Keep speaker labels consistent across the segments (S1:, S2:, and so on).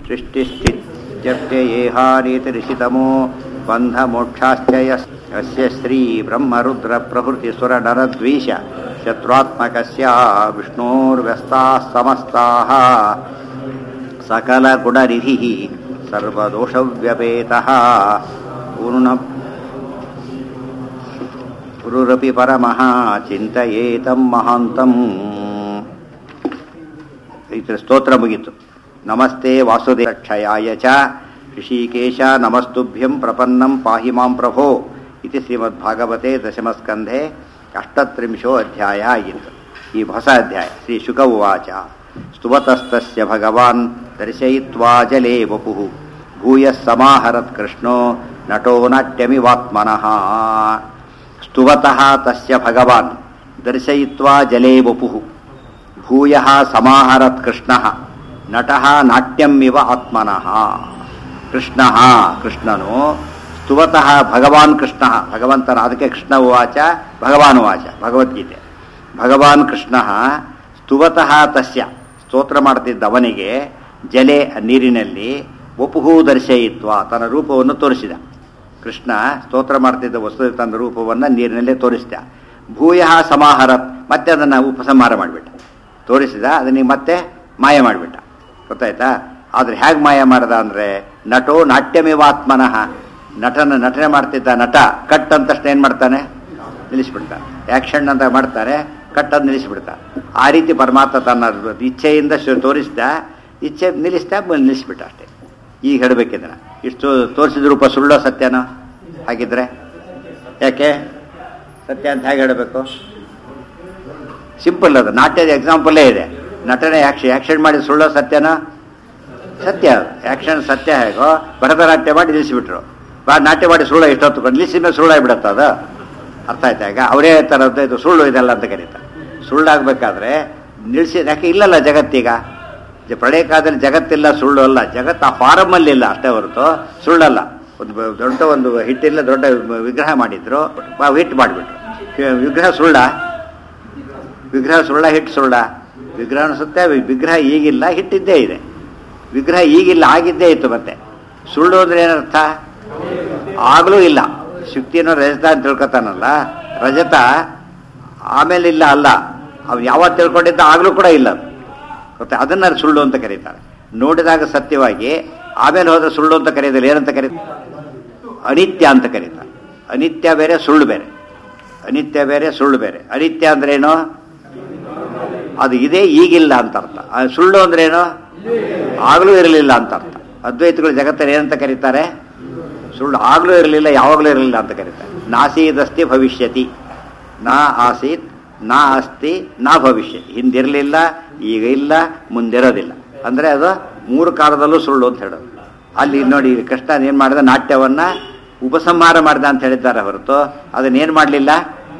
S1: सृष्टिस्थित्यप्ययेहानीतिरिषितमो बन्धमोक्षाश्च yes- यस्य श्रीब्रह्मरुद्रप्रभृतिसुरनरद्वीष शत्रुआत्मकस्य विष्णोर्व्यस्ताः समस्ताः सकलगुणनिधिः सर्वदोषव्यपेतः पूर्ण गुरुरपि परमः ಚಿಂತೆಯೇತಂ ಮಹಾಂತಂ ಇದರ ಸ್ತೋತ್ರ ಮುಗೀತು ನಮಸ್ತೆ ವಾಸುದೇವಕ್ಷಯಾಯ ಚ ಋಷಿಕೇಶ ನಮಸ್ತುಭ್ಯಂ ಪ್ರಪನ್ನಂ ಪಾಹಿ ಮಾಂ ಪ್ರಭೋ ಇತಿ ಶ್ರೀಮದ್ಭಾಗವತೆ ದಶಮಸ್ಕಂಧೆ ಅಷ್ಟತ್ರಿಂಶೋ ಅಧ್ಯಾಯ ಆಗಿತ್ತು ಈ ಹೊಸ ಅಧ್ಯಾಯ ಶ್ರೀ ಶುಕ ಉವಾಚ ಸ್ತುವತಸ್ತಸ್ಯ ಭಗವಾನ್ ದರ್ಶಯಿತ್ವಾ ಜಲೇ ವಪುಃ ಭೂಯಃ ಸಮಾಹರತ್ ಕೃಷ್ಣೋ ನಟೋ ನಾಟ್ಯಮಿವಾತ್ಮನಃ ಸ್ತುವತಃ ತಸ್ಯ ಭಗವಾನ್ ದರ್ಶಯಿತ್ವಾ ಜಲೇ ವಪುಃ ಭೂಯಃ ಸಮಾಹರತ್ ಕೃಷ್ಣಃ ನಟಃ ನಾಟ್ಯಮಿವ ಆತ್ಮನಃ ಕೃಷ್ಣಃ ಕೃಷ್ಣನು ಸ್ತುವತಃ ಭಗವಾನ್ ಕೃಷ್ಣ ಭಗವಂತನ ಅದಕ್ಕೆ ಕೃಷ್ಣ ಉವಾಚ ಭಗವಾನ್ ಉವಾಚ ಭಗವದ್ಗೀತೆ ಭಗವಾನ್ ಕೃಷ್ಣ ಸ್ತುವತಃ ತಸ್ಯ ಸ್ತೋತ್ರ ಮಾಡ್ತಿದ್ದ ಅವನಿಗೆ ಜಲೆ ನೀರಿನಲ್ಲಿ ವಪುಹು ದರ್ಶಯಿತ್ವ ತನ್ನ ರೂಪವನ್ನು ತೋರಿಸಿದ ಕೃಷ್ಣ ಸ್ತೋತ್ರ ಮಾಡ್ತಿದ್ದ ವಸ್ತು ತನ್ನ ರೂಪವನ್ನು ನೀರಿನಲ್ಲೇ ತೋರಿಸಿದ ಭೂಯ ಸಮಾಹಾರ ಮತ್ತೆ ಅದನ್ನು ಉಪಸಂಹಾರ ಮಾಡಿಬಿಟ್ಟ ತೋರಿಸಿದ ಅದನ್ನ ಮತ್ತೆ ಮಾಯ ಮಾಡಿಬಿಟ್ಟ ಗೊತ್ತಾಯ್ತಾ ಆದ್ರೆ ಹೇಗೆ ಮಾಯ ಮಾಡ್ದ ಅಂದ್ರೆ ನಟೋ ನಾಟ್ಯಮೇವಾತ್ಮನಃ ನಟನ ನಟನೆ ಮಾಡ್ತಿದ್ದ ನಟ ಕಟ್ ಅಂತ ತಕ್ಷಣ ಏನು ಮಾಡ್ತಾನೆ ನಿಲ್ಲಿಸ್ಬಿಡ್ತಾನೆ ಆ್ಯಕ್ಷನ್ ಅಂತ ಮಾಡ್ತಾರೆ ಕಟ್ ಅಂತ ನಿಲ್ಲಿಸ್ಬಿಡ್ತಾನೆ ಆ ರೀತಿ ಪರಮಾತ್ಮ ತನ್ನ ಇಚ್ಛೆಯಿಂದ ಶು- ತೋರಿಸಿದ ಇಚ್ಛೆ ನಿಲ್ಲಿಸ್ದ ಆಮೇಲೆ ನಿಲ್ಲಿಸ್ಬಿಟ್ಟ ಅಷ್ಟೇ ಈಗ ಹೇಳಬೇಕಿದ್ರೆ ಇಷ್ಟು ತೋರಿಸಿದ ರೂಪ ಸುಳ್ಳೋ ಸತ್ಯನೋ ಹಾಗಿದ್ರೆ ಯಾಕೆ ಸತ್ಯ ಅಂತ ಹೇಗೆ ಹೇಳಬೇಕು ಸಿಂಪಲ್ ಅದು ನಾಟ್ಯದ ಎಕ್ಸಾಂಪಲ್ಲೇ ಇದೆ ನಟನೆ ಆಕ್ಷನ್ ಆಕ್ಷನ್ ಮಾಡಿ ಸುಳ್ಳೋ ಸತ್ಯನೋ ಸತ್ಯ ಆಕ್ಷನ್ ಸತ್ಯ ಹೇಗೋ ಭರತನಾಟ್ಯ ಮಾಡಿ ನಿಲ್ಲಿಸಿಬಿಟ್ರು ಬಾ ನಾಟ್ಯ ಮಾಡಿ ಸುಳ್ಳು ಎಷ್ಟೊತ್ತು ನಿಲ್ಲಿಸಿದ ಮೇಲೆ ಸುಳ್ಳಾಗ್ಬಿಡತ್ತ ಅದು ಅರ್ಥ ಆಯ್ತಾ ಈಗ ಅವರೇ ಥರದ್ದು ಇದು ಸುಳ್ಳು ಇದೆಲ್ಲ ಅಂತ ಕರೀತಾರೆ ಸುಳ್ಳಾಗಬೇಕಾದ್ರೆ ನಿಲ್ಲಿಸಿ ಯಾಕೆ ಇಲ್ಲಲ್ಲ ಜಗತ್ತೀಗ ಜ- ಪ್ರಳಯ ಕಾಲದಲ್ಲಿ ಜಗತ್ತಿಲ್ಲ ಸುಳ್ಳು ಅಲ್ಲ ಜಗತ್ತು ಆ ಫಾರಮಲ್ಲಿ ಇಲ್ಲ ಅಷ್ಟೇ ಹೊರತು ಸುಳ್ಳಲ್ಲ ಒಂದು ಬ- ದೊಡ್ಡ ಒಂದು ಹಿಟ್ಟಿಲ್ಲ ದೊಡ್ಡ ವಿಗ್ರಹ ಮಾಡಿದ್ರು ಆ ಹಿಟ್ಟು ಮಾಡಿಬಿಟ್ರು ವಿಗ್ರಹ ಸುಳ್ಳ ವಿಗ್ರಹ ಸುಳ್ಳ ಹಿಟ್ಟು ಸುಳ್ಳ ವಿಗ್ರಹ ಅನಿಸುತ್ತೆ ವಿ- ವಿಗ್ರಹ ಈಗಿಲ್ಲ ಹಿಟ್ಟಿದ್ದೇ ಇದೆ ವಿಗ್ರಹ ಈಗಿಲ್ಲ ಆಗಿದ್ದೇ ಇತ್ತು ಮತ್ತೆ ಸುಳ್ಳು ಅಂದ್ರೆ ಏನರ್ಥ ಆಗಲೂ ಇಲ್ಲ ಶಕ್ತಿಯನ್ನು ರಜತ ಅಂತ ತಿಳ್ಕೊತಾನಲ್ಲ ರಜತ ಆಮೇಲೆ ಇಲ್ಲ ಅಲ್ಲ ಅವ್ನು ಯಾವತ್ತು ತಿಳ್ಕೊಂಡಿದ್ದ ಆಗಲೂ ಕೂಡ ಇಲ್ಲ ಅದು. ಗೊತ್ತಾ ಅದನ್ನ ಸುಳ್ಳು ಅಂತ ಕರೀತಾರೆ ನೋಡಿದಾಗ ಸತ್ಯವಾಗಿ ಆಮೇಲೆ ಹೋದ್ರೆ ಸುಳ್ಳು ಅಂತ ಕರೀತಾರೆ ಏನಂತ ಕರೀತಾರೆ ಅನಿತ್ಯ ಅಂತ ಕರೀತಾರೆ ಅನಿತ್ಯ ಬೇರೆ ಸುಳ್ಳು ಬೇರೆ ಅನಿತ್ಯ ಬೇರೆ ಸುಳ್ಳು ಬೇರೆ ಅನಿತ್ಯ ಅಂದ್ರೇನು ಅದು ಇದೆ ಈಗಿಲ್ಲ ಅಂತ ಅರ್ಥ ಆ ಸುಳ್ಳು ಅಂದ್ರೇನು ಆಗಲೂ ಇರಲಿಲ್ಲ ಅಂತ ಅರ್ಥ ಅದ್ವೈತಗಳು ಜಗತ್ತಲ್ಲಿ ಏನಂತ ಕರೀತಾರೆ ಸುಳ್ಳು ಆಗಲೂ ಇರಲಿಲ್ಲ ಯಾವಾಗಲೂ ಇರಲಿಲ್ಲ ಅಂತ ಕರೀತಾರೆ ನಾಸೀದಸ್ತಿ ಭವಿಷ್ಯತಿ ನಾ ಆಸೀತ್ ನಾ ಅಸ್ತಿ ನಾ ಭವಿಷ್ಯತಿ ಹಿಂದಿರಲಿಲ್ಲ ಈಗ ಇಲ್ಲ ಮುಂದಿರೋದಿಲ್ಲ ಅಂದರೆ ಅದು ಮೂರು ಕಾಲದಲ್ಲೂ ಸುಳ್ಳು ಅಂತ ಹೇಳೋದು ಅಲ್ಲಿ ನೋಡಿ ಕೃಷ್ಣ ಏನು ಮಾಡಿದ ನಾಟ್ಯವನ್ನ ಉಪಸಂಹಾರ ಮಾಡಿದ ಅಂತ ಹೇಳಿದ್ದಾರೆ ಹೊರತು ಅದನ್ನೇನು ಮಾಡಲಿಲ್ಲ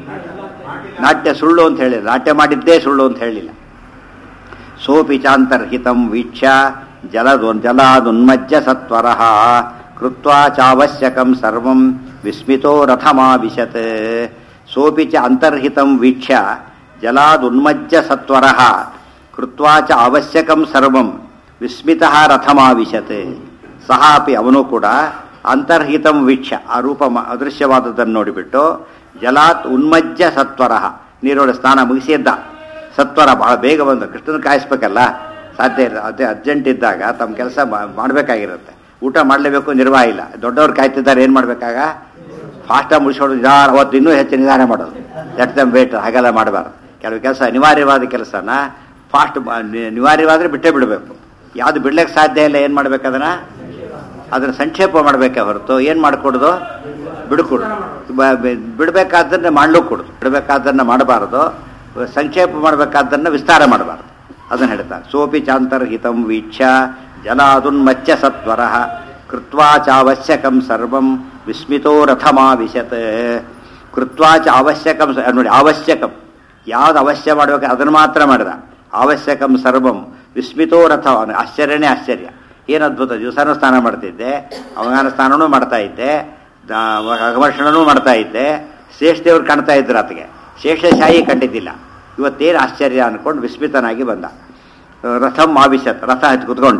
S1: ನಾಟ್ಯ ಸುಳ್ಳು ಅಂತ ಹೇಳಿಲ್ಲ ನಾಟ್ಯ ಮಾಡಿದ್ದೇ ಸುಳ್ಳು ಅಂತ ಹೇಳಿಲ್ಲ ಸೋಪಿ ಚಾಂತರ್ಹಿತಂ ವೀಕ್ಷ್ಯ ಜಲದು ಜಲಾದುನ್ಮಜ್ಜ ಸತ್ವರಃ ಕೃತ್ವಾ ಚಾವಶ್ಯಕಂ ಸರ್ವಂ ವಿಸ್ಮಿತೋ ರಥಮಾವಿಶತ್ ಸೋಪಿ ಚ ಅಂತರ್ಹಿತಂ ವೀಕ್ಷ್ಯ ಜಲಾದುನ್ಮಜ್ಜ ಸತ್ವರಃ ಕೃತ್ವಾ ಚ ಅವಶ್ಯಕಂ ಸರ್ವಂ ವಿಸ್ಮಿತಃ ರಥಮಾವಿಶತ್ ಸಹ ಅಪಿ ಅವನು ಕೂಡ ಅಂತರ್ಹಿತಂ ವೀಕ್ಷ್ಯ ಆ ರೂಪ ಮ- ಅದೃಶ್ಯವಾದದ್ದನ್ನು ನೋಡಿಬಿಟ್ಟು ಜಲಾತ್ ಉನ್ಮಜ್ಜ ಸತ್ವರಃ ನೀರೊಳಗೆ ಸ್ನಾನ ಮುಗಿಸಿ ಎದ್ದ ಸತ್ವರ ಬಹಳ ಬೇಗ ಬಂದು ಕೃಷ್ಣನ ಕಾಯಿಸ್ಬೇಕಲ್ಲ ಸಾಧ್ಯ ಇಲ್ಲ ಅದೇ ಅರ್ಜೆಂಟ್ ಇದ್ದಾಗ ತಮ್ಮ ಕೆಲಸ ಮಾಡಬೇಕಾಗಿರುತ್ತೆ ಊಟ ಮಾಡಲೇಬೇಕು ನಿರ್ವಾಹ ಇಲ್ಲ ದೊಡ್ಡವ್ರು ಕಾಯ್ತಿದ್ದಾರೆ ಏನು ಮಾಡಬೇಕಾಗ ಫಾಸ್ಟಾಗಿ ಮುಗಿಸೋದು ನಿಧಾನ ಅವತ್ತು ಇನ್ನೂ ಹೆಚ್ಚು ನಿಧಾನ ಮಾಡೋದು ಲೆಟ್ ದಮ್ ವೇಟ್ ಹಾಗೆಲ್ಲ ಮಾಡಬಾರ್ದು ಕೆಲವು ಕೆಲಸ ಅನಿವಾರ್ಯವಾದ ಕೆಲಸನ ಫಾಸ್ಟ್ ಅನಿವಾರ್ಯವಾದರೆ ಬಿಟ್ಟೇ ಬಿಡಬೇಕು ಯಾವುದು ಬಿಡ್ಲಿಕ್ಕೆ ಸಾಧ್ಯ ಇಲ್ಲ ಏನು ಮಾಡ್ಬೇಕು ಅದನ್ನ ಅದನ್ನು ಸಂಕ್ಷೇಪ ಮಾಡಬೇಕೆ ಹೊರತು ಏನು ಮಾಡಿಕೊಡೋದು ಬಿಡ್ಕೊಡು ಬ- ಬ- ಬಿಡ್ಬೇಕಾದ್ದನ್ನ ಮಾಡ್ಲಿಕ್ಕೆ ಕೊಡುದು ಬಿಡಬೇಕಾದ್ದನ್ನ ಮಾಡಬಾರದು ಸಂಕ್ಷೇಪ ಮಾಡಬೇಕಾದ್ದನ್ನ ವಿಸ್ತಾರ ಮಾಡಬಾರದು ಅದನ್ನು ಹೇಳ್ತಾರೆ ಸೋಪಿ ಚಾಂತರ್ಹಿತಂ ವೀಕ್ಷ ಜಲಾದುನ್ಮಚ್ಚ ಸತ್ವರ ಕೃತ್ವಾ ಚಾವಶ್ಯಕಂ ಸರ್ವಂ ವಿಸ್ಮಿತೋ ರಥಮಾವಿಶತ್ ಕೃತ್ವಾ ಚ ಅವಶ್ಯಕಂ ಸ- ನೋಡಿ ಅವಶ್ಯಕಂ ಯಾವ್ದು ಅವಶ್ಯ ಮಾಡಬೇಕು ಅದನ್ನು ಮಾತ್ರ ಮಾಡಿದ ಅವಶ್ಯಕಂ ಸರ್ವಂ ವಿಸ್ಮಿತೋ ರಥ ಅವನು ಆಶ್ಚರ್ಯನೇ ಆಶ್ಚರ್ಯ ಏನು ಅದ್ಭುತ ದಿವಸನೂ ಸ್ನಾನ ಮಾಡ್ತಿದ್ದೆ ಅವಗಾನ ಸ್ನಾನನೂ ಮಾಡ್ತಾ ಇದ್ದೆ ಅಗಮರ್ಷಣನೂ ಮಾಡ್ತಾ ಇದ್ದೆ ಶೇಷದೇವ್ರು ಕಾಣ್ತಾ ಇದ್ರು ಆತಗೆ ಶೇಷಶಾಹಿ ಕಂಡಿದ್ದಿಲ್ಲ ಇವತ್ತೇನು ಆಶ್ಚರ್ಯ ಅನ್ಕೊಂಡು ವಿಸ್ಮಿತನಾಗಿ ಬಂದ ರಥಂ ಆವಿಶತ್ ರಥ ಹಚ್ಚಿ ಕುತ್ಕೊಂಡ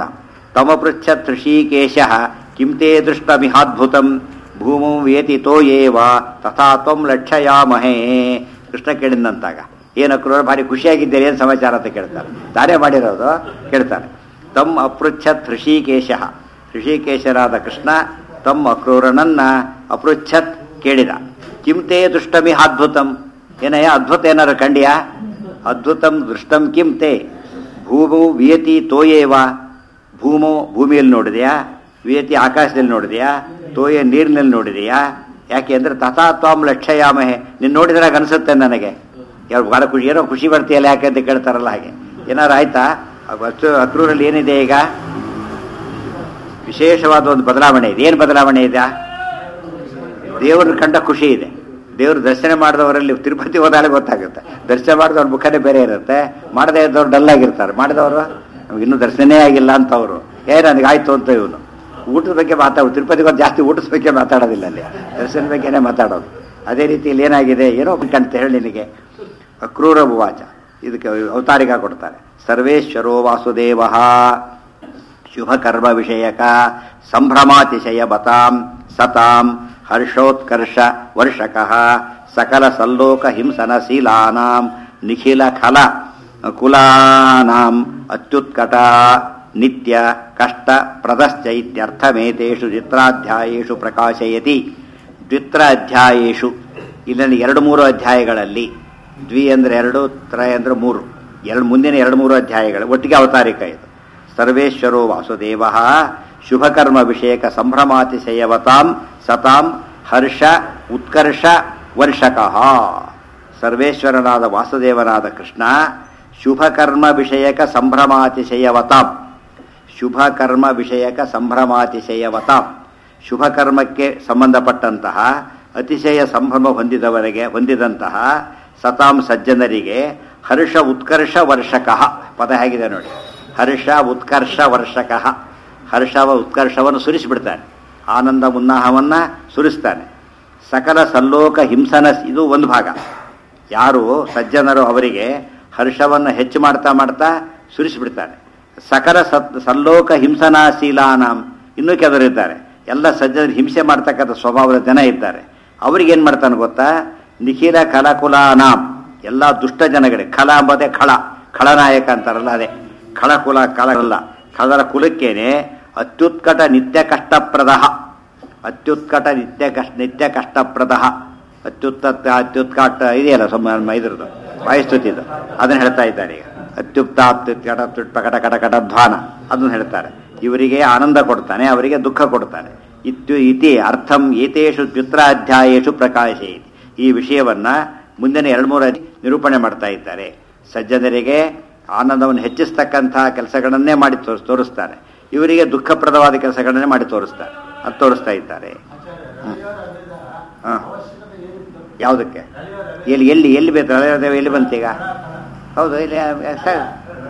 S1: ತಮಪೃಚ್ಛತ್ ಋಷಿಕೇಶ ಕಿಂ ತೇ ದೃಷ್ಟಮಿಹಾದ್ಭುತಂ ಭೂಮೌ ವೇತಿತೋ ಏವ ತಥಾ ತ್ವಂ ಲಕ್ಷಯಾಮಹೇ ಕೃಷ್ಣ ಕೇಳಿದಂತಾಗ ಏನು ಕ್ರೂರ ಭಾರಿ ಖುಷಿಯಾಗಿದ್ದೀರಿ ಏನು ಸಮಾಚಾರ ಅಂತ ಕೇಳ್ತಾರೆ ತಾನೇ ಮಾಡಿರೋದು ಕೇಳ್ತಾರೆ ತಮ್ಮ ಅಪೃಚ್ಛತ್ ಋಷಿಕೇಶ ಋಷಿಕೇಶರಾದ ಕೃಷ್ಣ ತಮ್ಮ ಅಕ್ರೂರನನ್ನ ಅಪೃಚ್ಛತ್ ಕೇಳಿದ ಕಿಂತೇ ದೃಷ್ಟಮಿ ಅದ್ಭುತಂ ಏನಯ್ಯ ಅದ್ಭುತ ಏನಾರು ಕಂಡಿಯಾ ಅದ್ಭುತಂ ದೃಷ್ಟಂ ಕಿಂ ತೇ ಭೂಮು ವಿಯತಿ ತೋಯೇವ ಭೂಮು ಭೂಮಿಯಲ್ಲಿ ನೋಡಿದೆಯಾ ವಿಯತಿ ಆಕಾಶದಲ್ಲಿ ನೋಡಿದೆಯಾ ತೋಯ ನೀರಿನಲ್ಲಿ ನೋಡಿದೆಯಾ ಯಾಕೆ ಅಂದ್ರೆ ತಥಾ ತ್ವಾಂ ಲಕ್ಷಯಾಮಹೆ ನೀನು ನೋಡಿದ್ರಾಗ ಅನಿಸುತ್ತೆ ನನಗೆ ಯಾರು ಭಾಳ ಖುಷಿ ಏನೋ ಖುಷಿ ಬರ್ತೀಯಲ್ಲ ಯಾಕೆ ಅಂತ ಕೇಳ್ತಾರಲ್ಲ ಹಾಗೆ ಏನಾರು ಆಯ್ತಾ ಅಷ್ಟು ಅಕ್ರೂರಲ್ಲಿ ಏನಿದೆ ಈಗ ವಿಶೇಷವಾದ ಒಂದು ಬದಲಾವಣೆ ಇದೆ ಏನು ಬದಲಾವಣೆ ಇದೆ ದೇವ್ರನ್ನ ಕಂಡ ಖುಷಿ ಇದೆ ದೇವ್ರ ದರ್ಶನ ಮಾಡಿದವರಲ್ಲಿ ತಿರುಪತಿ ಹೋದಾಲೆ ಗೊತ್ತಾಗುತ್ತೆ ದರ್ಶನ ಮಾಡಿದವ್ರ ಮುಖನೇ ಬೇರೆ ಇರುತ್ತೆ ಮಾಡದೇ ಇದ್ದವ್ರು ಡಲ್ ಆಗಿರ್ತಾರೆ ಮಾಡಿದವರು ನಮ್ಗೆ ಇನ್ನೂ ದರ್ಶನೇ ಆಗಿಲ್ಲ ಅಂತ ಅವರು ಏ ನನಗೆ ಆಯ್ತು ಅಂತ ಇವನು ಊಟದ ಬಗ್ಗೆ ಮಾತಾಡೋದು ತಿರುಪತಿಗೆ ಒಂದು ಜಾಸ್ತಿ ಊಟದ ಬಗ್ಗೆ ಮಾತಾಡೋದಿಲ್ಲ ಅಲ್ಲಿ ದರ್ಶನ ಬಗ್ಗೆನೇ ಮಾತಾಡೋದು ಅದೇ ರೀತಿಯಲ್ಲಿ ಏನಾಗಿದೆ ಏನೋ ಅಂತ ಹೇಳಿ ನಿನಗೆ ಅಕ್ರೂರ ವಾಚ ಇದಕ್ಕೆ ಅವತಾರಿಕ ಕೊಡ್ತಾರೆ ಸರ್ವೇಶ್ವರೋ ವಾಸುದೇವ ಶುಭ ಕರ್ಮ ವಿಷಯಕ ಸಂಭ್ರಮಾತಿಶಯ ಬತಾಂ ಸತಾಂ ಹರ್ಷೋತ್ಕರ್ಷ ವರ್ಷಕಃ ಸಕಲ ಸಲ್ಲೋಕ ಹಿಂಸನ ಶೀಲಾನಾಂ ನಿಖಿಲ ಖಲ ಕುಲಾನಾಂ ಅತ್ಯುತ್ಕಟ ನಿತ್ಯ ಕಷ್ಟ ಪ್ರದಶ್ಚೈತ್ಯರ್ಥಮೇತೇಷು ದ್ವಿತ್ರಾಧ್ಯಾಯೇಷು ಪ್ರಕಾಶಯತಿ ದ್ವಿತ್ರ ಅಧ್ಯಾಯೇಷು ಇಲ್ಲಿ ಎರಡು ಮೂರು ಅಧ್ಯಾಯಗಳಲ್ಲಿ ದ್ವಿ ಅಂದ್ರೆ ಎರಡು ತ್ರ ಅಂದ್ರೆ ಮೂರು ಎರಡು ಮುಂದಿನ ಎರಡು ಮೂರು ಅಧ್ಯಾಯಗಳು ಒಟ್ಟಿಗೆ ಅವತಾರಿಕ ಇದು ಸರ್ವೇಶ್ವರೋ ವಾಸುದೇವ ಶುಭಕರ್ಮ ವಿಷಯಕ ಸಂಭ್ರಮಾತಿಶಯವತಾಂ ಸತಾಂ ಹರ್ಷ ಉತ್ಕರ್ಷ ವರ್ಷಕಃ ಸರ್ವೇಶ್ವರನಾದ ವಾಸುದೇವನಾದ ಕೃಷ್ಣ ಶುಭಕರ್ಮ ವಿಷಯಕ ಸಂಭ್ರಮಾತಿಶಯವತಾಂ ಶುಭಕರ್ಮ ವಿಷಯಕ ಸಂಭ್ರಮಾತಿಶಯವತಾಂ ಶುಭಕರ್ಮಕ್ಕೆ ಸಂಬಂಧಪಟ್ಟಂತಹ ಅತಿಶಯ ಸಂಭ್ರಮ ಹೊಂದಿದವರಿಗೆ ಹೊಂದಿದಂತಹ ಸತಾಂ ಸಜ್ಜನರಿಗೆ ಹರ್ಷ ಉತ್ಕರ್ಷ ವರ್ಷಕಃ ಪದ ಹೇಗಿದೆ ನೋಡಿ ಹರ್ಷ ಉತ್ಕರ್ಷ ವರ್ಷಕಃ ಹರ್ಷವ ಉತ್ಕರ್ಷವನ್ನು ಸುರಿಸಿಬಿಡ್ತಾನೆ ಆನಂದ ಉನ್ನಾಹವನ್ನ ಸುರಿಸ್ತಾನೆ ಸಕಲ ಸಲ್ಲೋಕ ಹಿಂಸನ ಇದು ಒಂದು ಭಾಗ ಯಾರು ಸಜ್ಜನರು ಅವರಿಗೆ ಹರ್ಷವನ್ನು ಹೆಚ್ಚು ಮಾಡ್ತಾ ಮಾಡ್ತಾ ಸುರಿಸಿಬಿಡ್ತಾನೆ ಸಕಲ ಸತ್ ಸಲ್ಲೋಕ ಹಿಂಸನಾಶೀಲಾನಾಂ ಇನ್ನೂ ಕೆಲವರಿದ್ದಾರೆ ಎಲ್ಲ ಸಜ್ಜನರು ಹಿಂಸೆ ಮಾಡ್ತಕ್ಕಂಥ ಸ್ವಭಾವದ ಜನ ಇದ್ದಾರೆ ಅವ್ರಿಗೇನು ಮಾಡ್ತಾನೆ ಗೊತ್ತಾ ನಿಖಿಲ ಕಲಕುಲಾನಾಂ ಎಲ್ಲ ದುಷ್ಟ ಜನಗಳಿಗೆ ಖಳ ಅಂಬದೇ ಖಳ ಖಳನಾಯಕ ಅಂತಾರಲ್ಲ ಅದೇ ಖಳ ಕುಲ ಕಳಲ್ಲ ಖಳರ ಕುಲಕ್ಕೇನೆ ಅತ್ಯುತ್ಕಟ ನಿತ್ಯ ಕಷ್ಟಪ್ರದ ಅತ್ಯುತ್ಕಟ ನಿತ್ಯ ಕಷ್ಟ ನಿತ್ಯ ಕಷ್ಟಪ್ರದ ಅತ್ಯುತ್ತ ಅತ್ಯುತ್ಕಟ ಇದೆಯಲ್ಲ ಸಮ ಇದ್ರದ್ದು ವಾಯುಸ್ತುತಿದು ಅದನ್ನ ಹೇಳ್ತಾ ಇದ್ದಾರೆ ಈಗ ಅತ್ಯುಕ್ತ ಅತ್ಯುತ್ಕಟ ಪ್ರಕಟ ಕಟ ಕಟ ಧ್ವಾನ ಅದನ್ನು ಹೇಳ್ತಾರೆ ಇವರಿಗೆ ಆನಂದ ಕೊಡ್ತಾನೆ ಅವರಿಗೆ ದುಃಖ ಕೊಡ್ತಾನೆ ಇತ್ಯು ಇತಿ ಅರ್ಥಂ ಏತೇಷು ದ್ವಿತ್ರಾಧ್ಯಾಯೇಷು ಪ್ರಕಾಶಯತಿ ಈ ವಿಷಯವನ್ನ ಮುಂದಿನ ಎರಡು ಮೂರು ನಿರೂಪಣೆ ಮಾಡ್ತಾ ಇದ್ದಾರೆ ಸಜ್ಜನರಿಗೆ ಆನಂದವನ್ನು ಹೆಚ್ಚಿಸ್ತಕ್ಕಂತಹ ಕೆಲಸಗಳನ್ನೇ ಮಾಡಿ ತೋರಿಸ್ ತೋರಿಸ್ತಾರೆ ಇವರಿಗೆ ದುಃಖಪ್ರದವಾದ ಕೆಲಸಗಳನ್ನೇ ಮಾಡಿ ತೋರಿಸ್ತಾರೆ ಅದು ತೋರಿಸ್ತಾ ಇದ್ದಾರೆ ಹಾಂ ಯಾವುದಕ್ಕೆ ಎಲ್ಲಿ ಎಲ್ಲಿ ಎಲ್ಲಿ ಬೇಕು ಅಲೆದೇವ ಎಲ್ಲಿ ಬಂತೀಗ ಹೌದು ಇಲ್ಲಿ ಸರ್